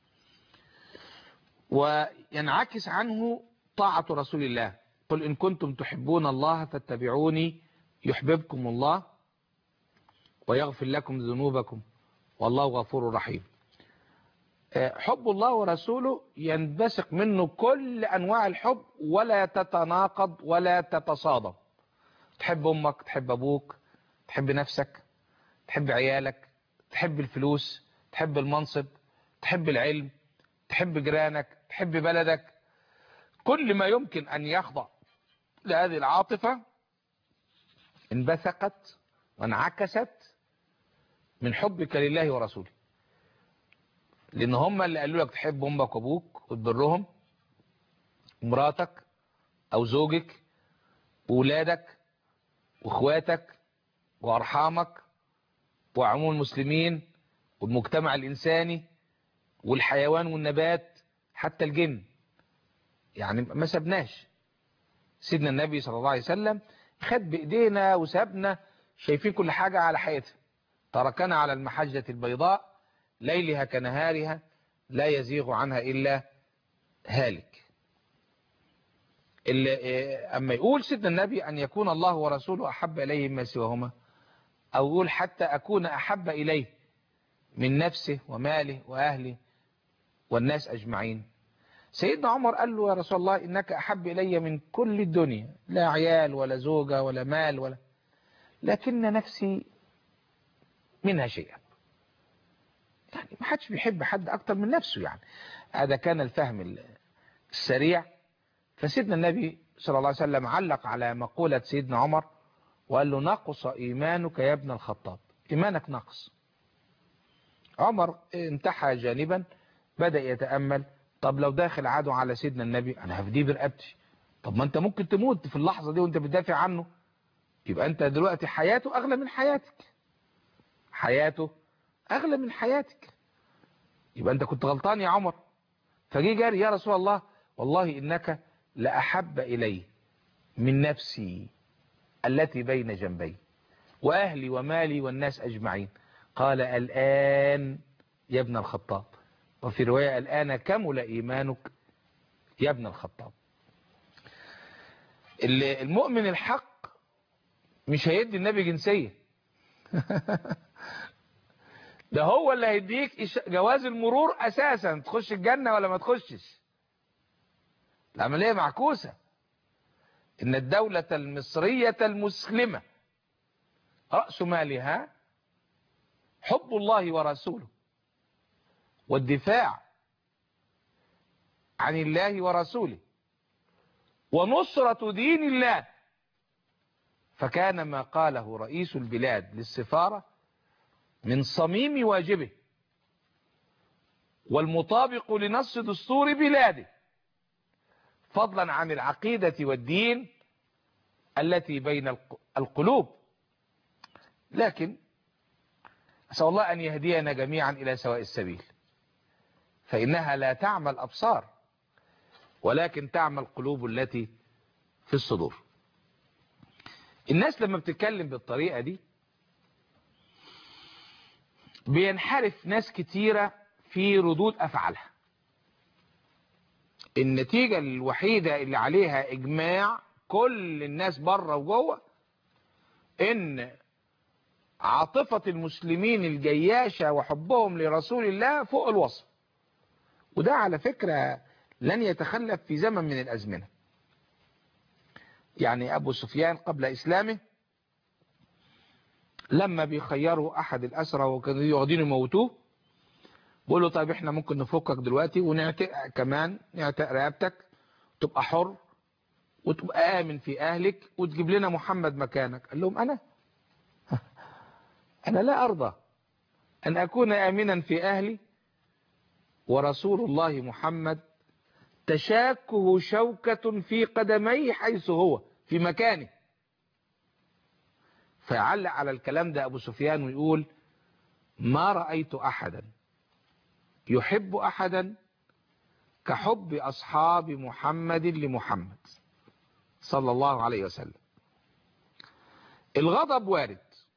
وينعكس عنه طاعة رسول الله قل إن كنتم تحبون الله فاتبعوني يحببكم الله ويغفر لكم ذنوبكم والله غفور رحيم آه، حب الله ورسوله ينبثق منه كل أنواع الحب ولا تتناقض ولا تتصادم تحب أمك تحب أبوك تحب نفسك تحب عيالك تحب الفلوس تحب المنصب تحب العلم تحب جيرانك تحب بلدك كل ما يمكن أن يخضع لهذه العاطفة انبثقت وانعكست من حبك لله ورسوله لأن هم اللي قالوا لك تحب أمك وأبوك وتبرهم مراتك أو زوجك وولادك واخواتك وأرحامك وعموم المسلمين والمجتمع الإنساني والحيوان والنبات حتى الجن يعني ما سبناش سيدنا النبي صلى الله عليه وسلم خد بإيدينا وسابنا شايفين كل حاجة على حياتها تركنا على المحجة البيضاء ليلها كنهارها لا يزيغ عنها إلا هالك اللي أما يقول سيدنا النبي أن يكون الله ورسوله أحب إليه مما سواهما أو يقول حتى أكون أحب إليه من نفسه وماله وأهله والناس أجمعين سيدنا عمر قال له يا رسول الله إنك أحب إلي من كل الدنيا لا عيال ولا زوجة ولا مال ولا لكن نفسي منها شيئا يعني ما حدش بيحب حد أكتر من نفسه يعني هذا كان الفهم السريع فسيدنا النبي صلى الله عليه وسلم علق على مقولة سيدنا عمر وقال له نقص إيمانك يا ابن الخطاب إيمانك نقص عمر انتحى جانبا بدأ يتأمل طب لو داخل عدو على سيدنا النبي أنا هفديه برقبتي طب ما أنت ممكن تموت في اللحظة دي وأنت بتدافع عنه يبقى أنت دلوقتي حياته أغلى من حياتك حياته أغلى من حياتك يبقى أنت كنت غلطان يا عمر فجي جاري يا رسول الله والله إنك لأحب إلي من نفسي التي بين جنبي وأهلي ومالي والناس أجمعين قال الآن يا ابن الخطاب وفي رواية الآن كمل إيمانك يا ابن الخطاب المؤمن الحق مش هيدي النبي جنسية ده هو اللي هيديك جواز المرور أساسا تخش الجنة ولا ما تخشش العملية معكوسة إن الدولة المصرية المسلمة رأس مالها حب الله ورسوله والدفاع عن الله ورسوله ونصرة دين الله فكان ما قاله رئيس البلاد للسفارة من صميم واجبه والمطابق لنص دستور بلاده فضلا عن العقيدة والدين التي بين القلوب لكن أسأل الله أن يهدينا جميعا إلى سواء السبيل فإنها لا تعمى الأبصار ولكن تعمى القلوب التي في الصدور الناس لما بتتكلم بالطريقة دي بينحرف ناس كتيرة في ردود أفعالها النتيجة الوحيدة اللي عليها إجماع كل الناس بره وجوه إن عاطفة المسلمين الجياشة وحبهم لرسول الله فوق الوصف وده على فكرة لن يتخلف في زمن من الأزمنة يعني أبو سفيان قبل إسلامه لما بيخيروا أحد الأسرى وكانوا يقعدين يموتوه بيقولوا طيب احنا ممكن نفكك دلوقتي ونعتق كمان نعتق رقبتك تبقى حر وتبقى آمن في أهلك وتجيب لنا محمد مكانك قال لهم أنا أنا لا أرضى أن أكون آمنا في أهلي ورسول الله محمد تشاكه شوكة في قدمي حيث هو في مكانه فيعلق على الكلام ده أبو سفيان ويقول ما رأيت أحدا يحب أحدا كحب أصحاب محمد لمحمد صلى الله عليه وسلم الغضب وارد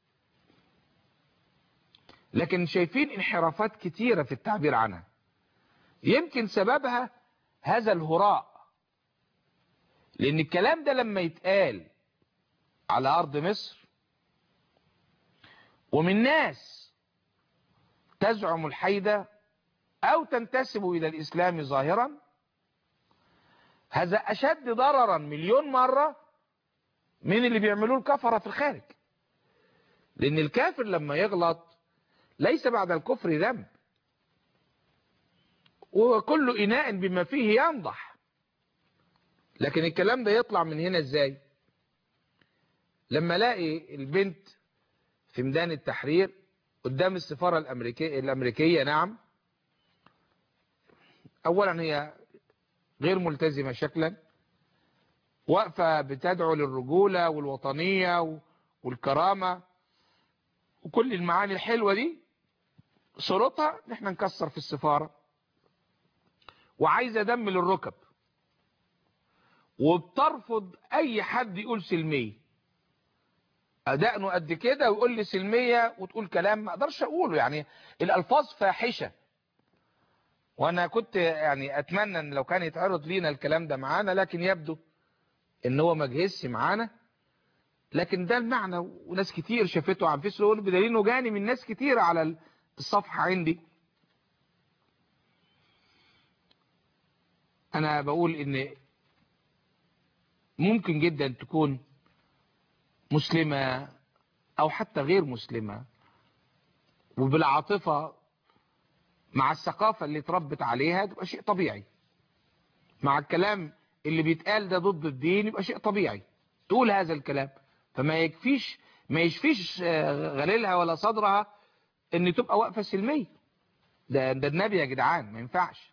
لكن شايفين انحرافات كتيرة في التعبير عنها يمكن سببها هذا الهراء لأن الكلام ده لما يتقال على أرض مصر ومن ناس تزعم الحيدة أو تنتسب إلى الإسلام ظاهرا هذا أشد ضررا مليون مرة من اللي بيعملوه الكفرة في الخارج لأن الكافر لما يغلط ليس بعد الكفر ذنب وكل إناء بما فيه ينضح لكن الكلام ده يطلع من هنا ازاي لما الاقي البنت في ميدان التحرير قدام السفارة الأمريكية, الأمريكية نعم أولا هي غير ملتزمة شكلا واقفة بتدعو للرجولة والوطنية والكرامة وكل المعاني الحلوة دي صورتها ان احنا نكسر في السفارة وعايزة دم للركب وبترفض اي حد يقول سلمية ادائنه قد كده ويقول لي سلمية وتقول كلام ما اقدرش اقوله يعني الالفاظ فاحشة وانا كنت يعني اتمنى ان لو كان يتعرض لينا الكلام ده معانا لكن يبدو ان هو ما جهزش معانا لكن ده المعنى وناس كتير شافته عن فيسبوك بدليل انه جاني من ناس كتير على الصفحة عندي انا بقول ان ممكن جدا تكون مسلمة او حتى غير مسلمة وبالعاطفة مع الثقافة اللي اتربت عليها تبقى شيء طبيعي مع الكلام اللي بيتقال ده ضد الدين يبقى شيء طبيعي تقول هذا الكلام فما يكفيش ما يشفيش غليلها ولا صدرها ان تبقى واقفة سلمية ده, ده النبي يا جدعان ما ينفعش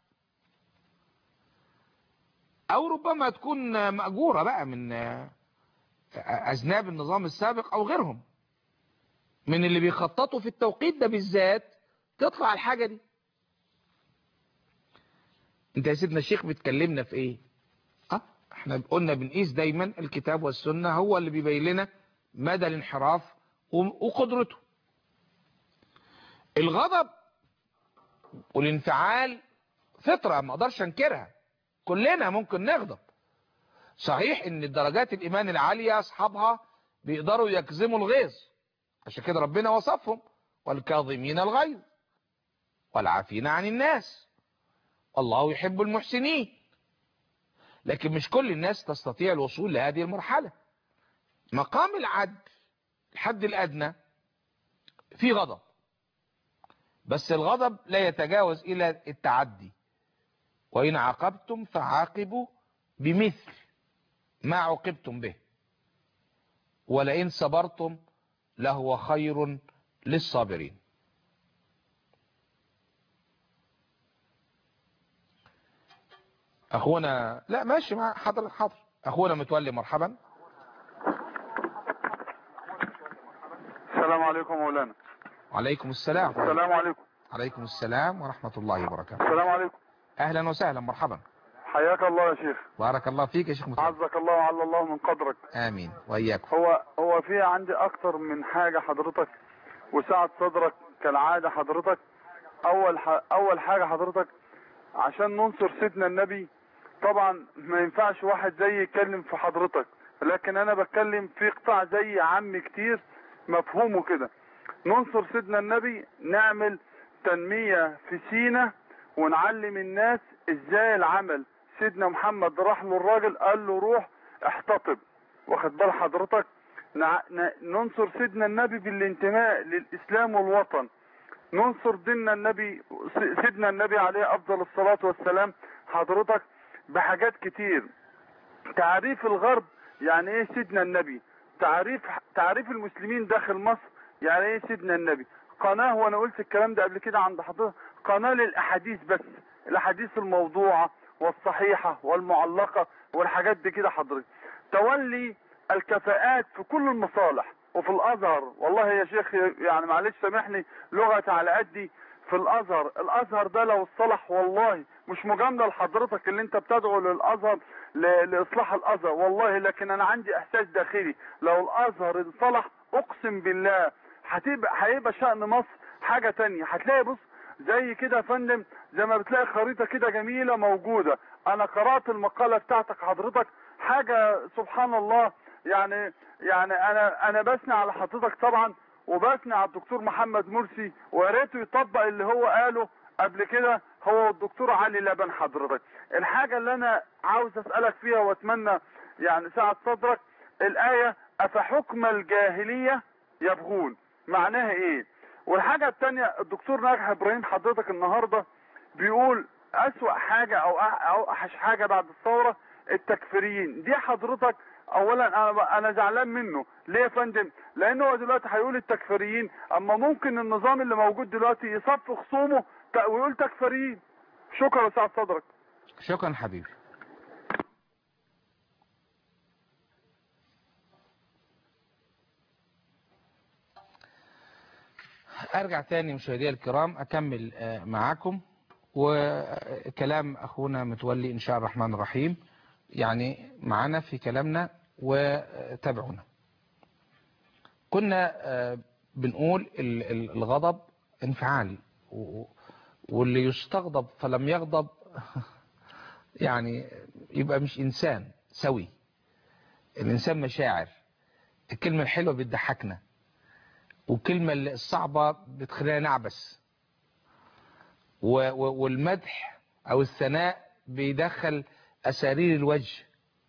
او ربما تكون مأجورة بقى من اذناب النظام السابق او غيرهم من اللي بيخططوا في التوقيت ده بالذات تطلع الحاجة دي انت يا سيدنا الشيخ بتكلمنا في ايه اه احنا قلنا بنقيس دايما الكتاب والسنة هو اللي بيبين لنا مدى الانحراف وقدرته الغضب والانفعال فطرة ما اقدرش انكرها كلنا ممكن نغضب صحيح ان درجات الايمان العالية اصحابها بيقدروا يكظموا الغيظ عشان كده ربنا وصفهم والكاظمين الغيظ والعافين عن الناس الله يحب المحسنين لكن مش كل الناس تستطيع الوصول لهذه المرحلة مقام العدل الحد الأدنى في غضب بس الغضب لا يتجاوز إلى التعدي وإن عاقبتم فعاقبوا بمثل ما عوقبتم به ولئن صبرتم لهو خير للصابرين اخونا لا ماشي مع حضر حاضر اخونا متولي مرحبا السلام عليكم مولانا وعليكم السلام السلام عليكم عليكم السلام ورحمة الله وبركاته السلام عليكم اهلا وسهلا مرحبا حياك الله يا شيخ بارك الله فيك يا شيخ متولي عزك الله وعلى الله من قدرك امين واياكم هو هو في عندي اكتر من حاجة حضرتك وسعة صدرك كالعادة حضرتك اول ح... اول حاجة حضرتك عشان ننصر سيدنا النبي طبعا ما ينفعش واحد زي يتكلم في حضرتك لكن انا بتكلم في قطاع زي عم كتير مفهومه كده ننصر سيدنا النبي نعمل تنمية في سينا ونعلم الناس ازاي العمل سيدنا محمد راح له الراجل قال له روح احتطب واخد بال حضرتك نع... ن... ننصر سيدنا النبي بالانتماء للاسلام والوطن ننصر ديننا النبي سيدنا النبي عليه افضل الصلاة والسلام حضرتك بحاجات كتير تعريف الغرب يعني ايه سيدنا النبي تعريف تعريف المسلمين داخل مصر يعني ايه سيدنا النبي قناة وانا قلت الكلام ده قبل كده عند حضرتك قناة للاحاديث بس الاحاديث الموضوعة والصحيحة والمعلقة والحاجات دي كده حضرتك تولي الكفاءات في كل المصالح وفي الازهر والله يا شيخ يعني معلش سامحني لغة على قدي في الازهر الازهر ده لو اتصلح والله مش مجامله لحضرتك اللي انت بتدعو للازهر ل- لاصلاح الازهر والله لكن انا عندي احساس داخلي لو الازهر انصلح اقسم بالله هتبقى هيبقى شأن مصر حاجة تانية هتلاقي بص زي كده يا فندم زي ما بتلاقي خريطة كده جميلة موجودة انا قرأت المقالة بتاعتك حضرتك حاجة سبحان الله يعني يعني انا انا بثني على حضرتك طبعا وبثني على الدكتور محمد مرسي ويا ريته يطبق اللي هو قاله قبل كده هو الدكتور علي لبن حضرتك الحاجة اللي انا عاوز اسألك فيها واتمنى يعني ساعة صدرك الآية افحكم الجاهلية يبغون معناها ايه والحاجة التانية الدكتور ناجح ابراهيم حضرتك النهاردة بيقول اسوأ حاجة او أح- او اوحش حاجة بعد الثورة التكفيريين دي حضرتك اولا انا انا زعلان منه ليه يا فندم لانه هو دلوقتي هيقول التكفيريين اما ممكن النظام اللي موجود دلوقتي يصف خصومه ت- ويقول تكفيريين شكرا لسعة صدرك شكرا حبيبي ارجع تاني مشاهدينا الكرام اكمل آه، معاكم وكلام اخونا متولي ان شاء الرحمن الرحيم يعني معانا في كلامنا وتابعونا كنا آه، بنقول ال- ال- الغضب انفعال و- واللي يستغضب فلم يغضب يعني يبقى مش إنسان سوي الإنسان مشاعر الكلمة الحلوة بتضحكنا والكلمة الصعبة بتخلينا نعبس و- و- والمدح او الثناء بيدخل اسارير الوجه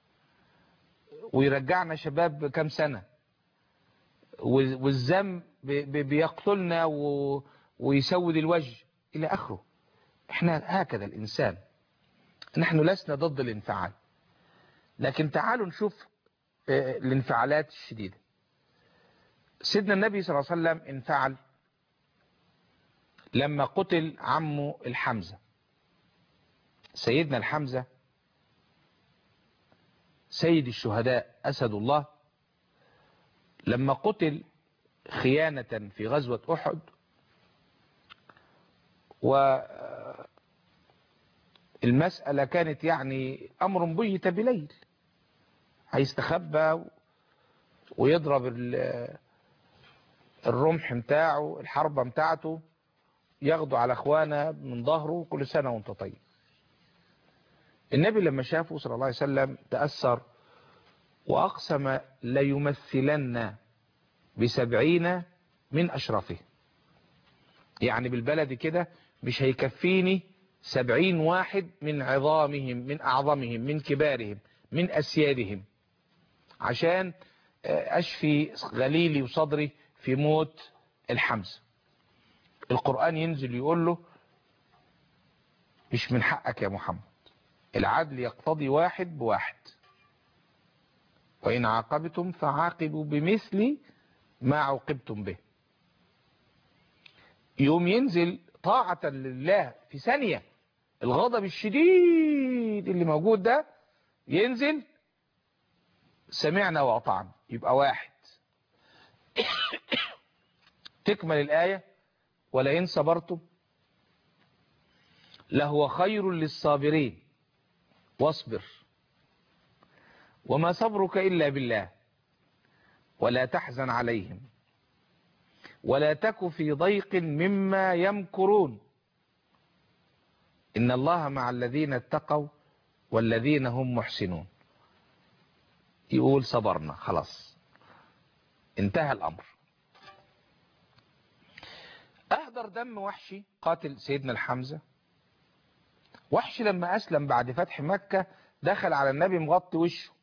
ويرجعنا شباب كام سنة وال- والذم بي- بي- بيقتلنا و- ويسود الوجه الى اخره احنا هكذا الانسان نحن لسنا ضد الانفعال لكن تعالوا نشوف آه، الانفعالات الشديدة سيدنا النبي صلى الله عليه وسلم انفعل لما قتل عمه الحمزة سيدنا الحمزة سيد الشهداء أسد الله لما قتل خيانة في غزوة أحد والمسألة كانت يعني أمر بيت بليل هيستخبى ويضرب ال- الرمح بتاعه الحربة بتاعته ياخده على اخوانه من ظهره كل سنة وانت طيب النبي لما شافه صلى الله عليه وسلم تأثر وأقسم ليمثلن بسبعين من أشرافه يعني بالبلد كده مش هيكفيني سبعين واحد من عظامهم من أعظمهم من كبارهم من أسيادهم عشان آه، أشفي غليلي وصدري في موت الحمزة القرآن ينزل يقول له مش من حقك يا محمد العدل يقتضي واحد بواحد وإن عاقبتم فعاقبوا بمثل ما عوقبتم به يوم ينزل طاعة لله في ثانية الغضب الشديد اللي موجود ده ينزل سمعنا وأطعنا يبقى واحد تكمل الآية ولئن صبرتم لهو خير للصابرين واصبر وما صبرك إلا بالله ولا تحزن عليهم ولا تك في ضيق مما يمكرون إن الله مع الذين اتقوا والذين هم محسنون يقول صبرنا خلاص انتهى الأمر أهدر دم وحشي قاتل سيدنا الحمزة وحشي لما أسلم بعد فتح مكة دخل على النبي مغطي وشه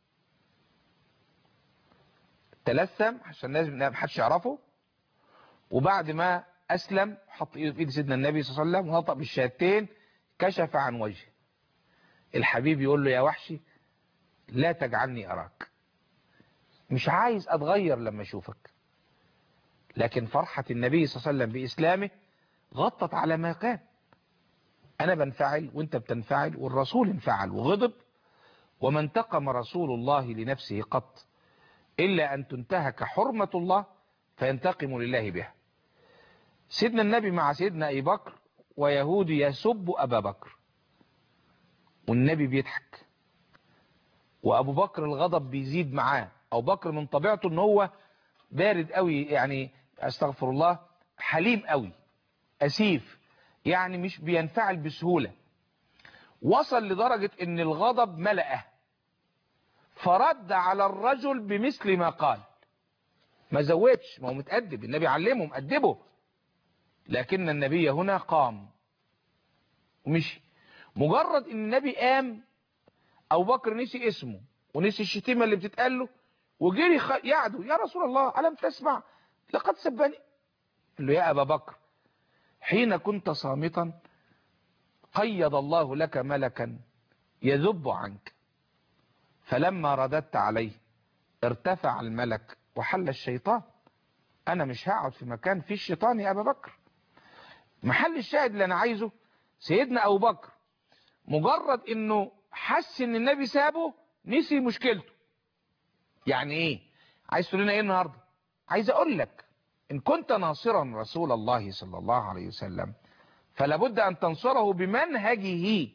تلثم عشان الناس ما حدش يعرفه وبعد ما أسلم حط إيده في إيد سيدنا النبي صلى الله عليه وسلم ونطق بالشهادتين كشف عن وجهه الحبيب يقول له يا وحشي لا تجعلني أراك مش عايز أتغير لما أشوفك لكن فرحة النبي صلى الله عليه وسلم بإسلامه غطت على ما كان أنا بنفعل وانت بتنفعل والرسول انفعل وغضب وما انتقم رسول الله لنفسه قط إلا أن تنتهك حرمة الله فينتقم لله بها سيدنا النبي مع سيدنا أبي بكر ويهودي يسب أبا بكر والنبي بيضحك وأبو بكر الغضب بيزيد معاه أبو بكر من طبيعته ان هو بارد قوي يعني استغفر الله حليم قوي أسيف يعني مش بينفعل بسهولة وصل لدرجة ان الغضب ملأه فرد على الرجل بمثل ما قال ما زودش ما هو متأدب النبي علمه مأدبه لكن النبي هنا قام ومشي مجرد ان النبي قام ابو بكر نسي اسمه ونسي الشتيمة اللي بتتقال له وجري خ... يعدو يا رسول الله ألم تسمع لقد سبني قال له يا أبا بكر حين كنت صامتا قيض الله لك ملكا يذب عنك فلما رددت عليه ارتفع الملك وحل الشيطان أنا مش هقعد في مكان فيه الشيطان يا أبا بكر محل الشاهد اللي أنا عايزه سيدنا أبو بكر مجرد أنه حس أن النبي سابه نسي مشكلته يعني ايه عايز تقول لنا ايه النهارده عايز اقول لك ان كنت ناصرا رسول الله صلى الله عليه وسلم فلا بد ان تنصره بمنهجه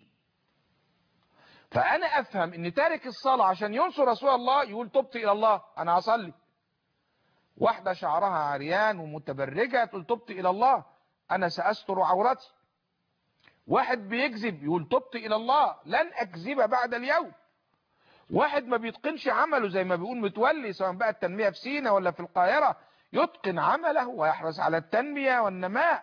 فانا افهم ان تارك الصلاه عشان ينصر رسول الله يقول تبت الى الله انا هصلي واحده شعرها عريان ومتبرجه تقول تبت الى الله انا ساستر عورتي واحد بيكذب يقول تبت الى الله لن اكذب بعد اليوم واحد ما بيتقنش عمله زي ما بيقول متولي سواء بقى التنمية في سينا ولا في القاهرة يتقن عمله ويحرص على التنمية والنماء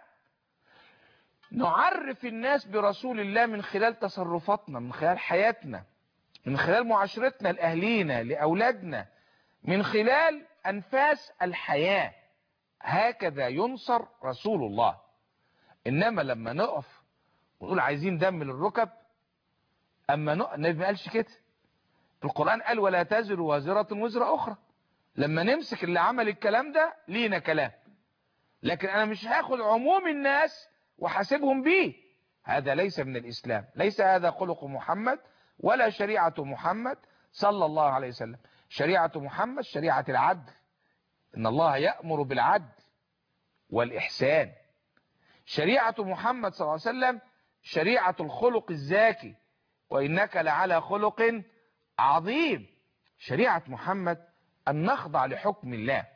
نعرف الناس برسول الله من خلال تصرفاتنا من خلال حياتنا من خلال معاشرتنا لأهلينا لأولادنا من خلال أنفاس الحياة هكذا ينصر رسول الله إنما لما نقف ونقول عايزين دم للركب أما نق... النبي ما قالش كده القرآن قال ولا تزر وازرة وزر أخرى لما نمسك اللي عمل الكلام ده لينا كلام لكن أنا مش هاخد عموم الناس وحاسبهم بيه هذا ليس من الإسلام ليس هذا خلق محمد ولا شريعة محمد صلى الله عليه وسلم شريعة محمد شريعة العدل إن الله يأمر بالعدل والإحسان شريعة محمد صلى الله عليه وسلم شريعة الخلق الزاكي وإنك لعلى خلق عظيم شريعة محمد أن نخضع لحكم الله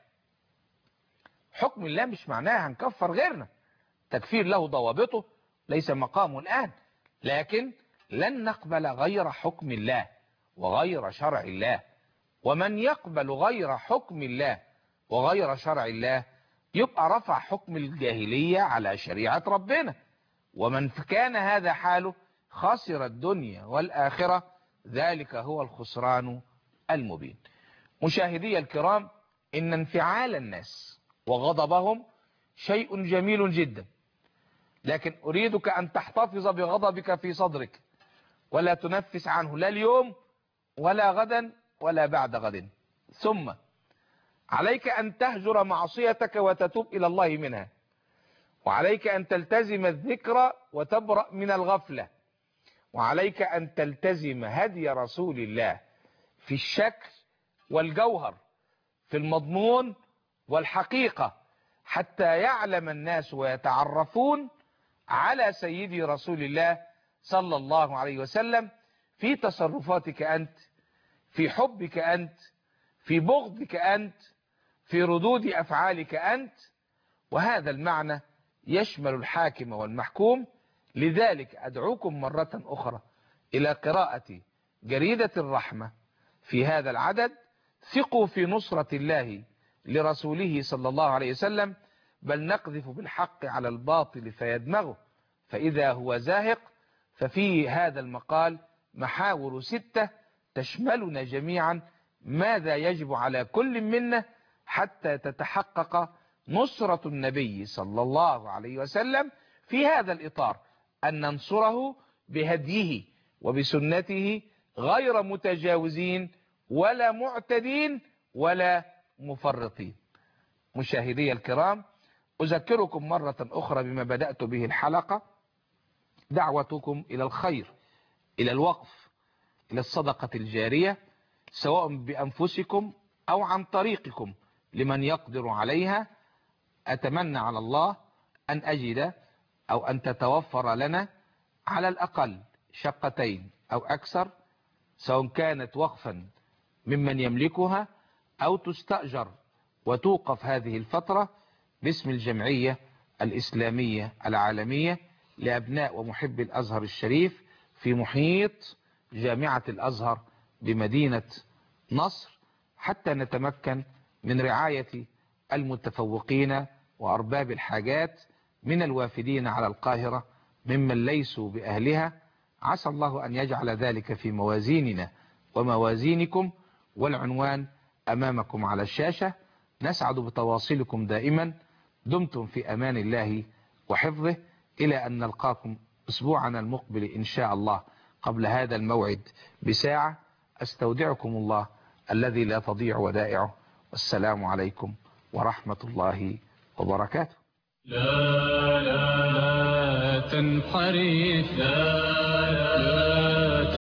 حكم الله مش معناها هنكفر غيرنا تكفير له ضوابطه ليس مقامه الآن لكن لن نقبل غير حكم الله وغير شرع الله ومن يقبل غير حكم الله وغير شرع الله يبقى رفع حكم الجاهلية على شريعة ربنا ومن كان هذا حاله خسر الدنيا والآخرة ذلك هو الخسران المبين مشاهدي الكرام إن انفعال الناس وغضبهم شيء جميل جدا لكن أريدك أن تحتفظ بغضبك في صدرك ولا تنفس عنه لا اليوم ولا غدا ولا بعد غد ثم عليك أن تهجر معصيتك وتتوب إلى الله منها وعليك أن تلتزم الذكر وتبرأ من الغفلة وعليك أن تلتزم هدي رسول الله في الشكل والجوهر في المضمون والحقيقة حتى يعلم الناس ويتعرفون على سيدي رسول الله صلى الله عليه وسلم في تصرفاتك أنت في حبك أنت في بغضك أنت في ردود أفعالك أنت وهذا المعنى يشمل الحاكم والمحكوم لذلك أدعوكم مرة أخرى إلى قراءة جريدة الرحمة في هذا العدد ثقوا في نصرة الله لرسوله صلى الله عليه وسلم بل نقذف بالحق على الباطل فيدمغه فإذا هو زاهق ففي هذا المقال محاور ستة تشملنا جميعا ماذا يجب على كل منا حتى تتحقق نصرة النبي صلى الله عليه وسلم في هذا الإطار أن ننصره بهديه وبسنته غير متجاوزين ولا معتدين ولا مفرطين مشاهدي الكرام أذكركم مرة أخرى بما بدأت به الحلقة دعوتكم إلى الخير إلى الوقف إلى الصدقة الجارية سواء بأنفسكم أو عن طريقكم لمن يقدر عليها أتمنى على الله أن أجد أو أن تتوفر لنا على الأقل شقتين أو أكثر سواء كانت وقفا ممن يملكها أو تستأجر وتوقف هذه الفترة باسم الجمعية الإسلامية العالمية لأبناء ومحب الأزهر الشريف في محيط جامعة الأزهر بمدينة نصر حتى نتمكن من رعاية المتفوقين وأرباب الحاجات من الوافدين على القاهرة ممن ليسوا بأهلها عسى الله أن يجعل ذلك في موازيننا وموازينكم والعنوان أمامكم على الشاشة نسعد بتواصلكم دائما دمتم في أمان الله وحفظه إلى أن نلقاكم أسبوعنا المقبل إن شاء الله قبل هذا الموعد بساعة أستودعكم الله الذي لا تضيع ودائعه والسلام عليكم ورحمة الله وبركاته لا لا لا تنحرف لا لا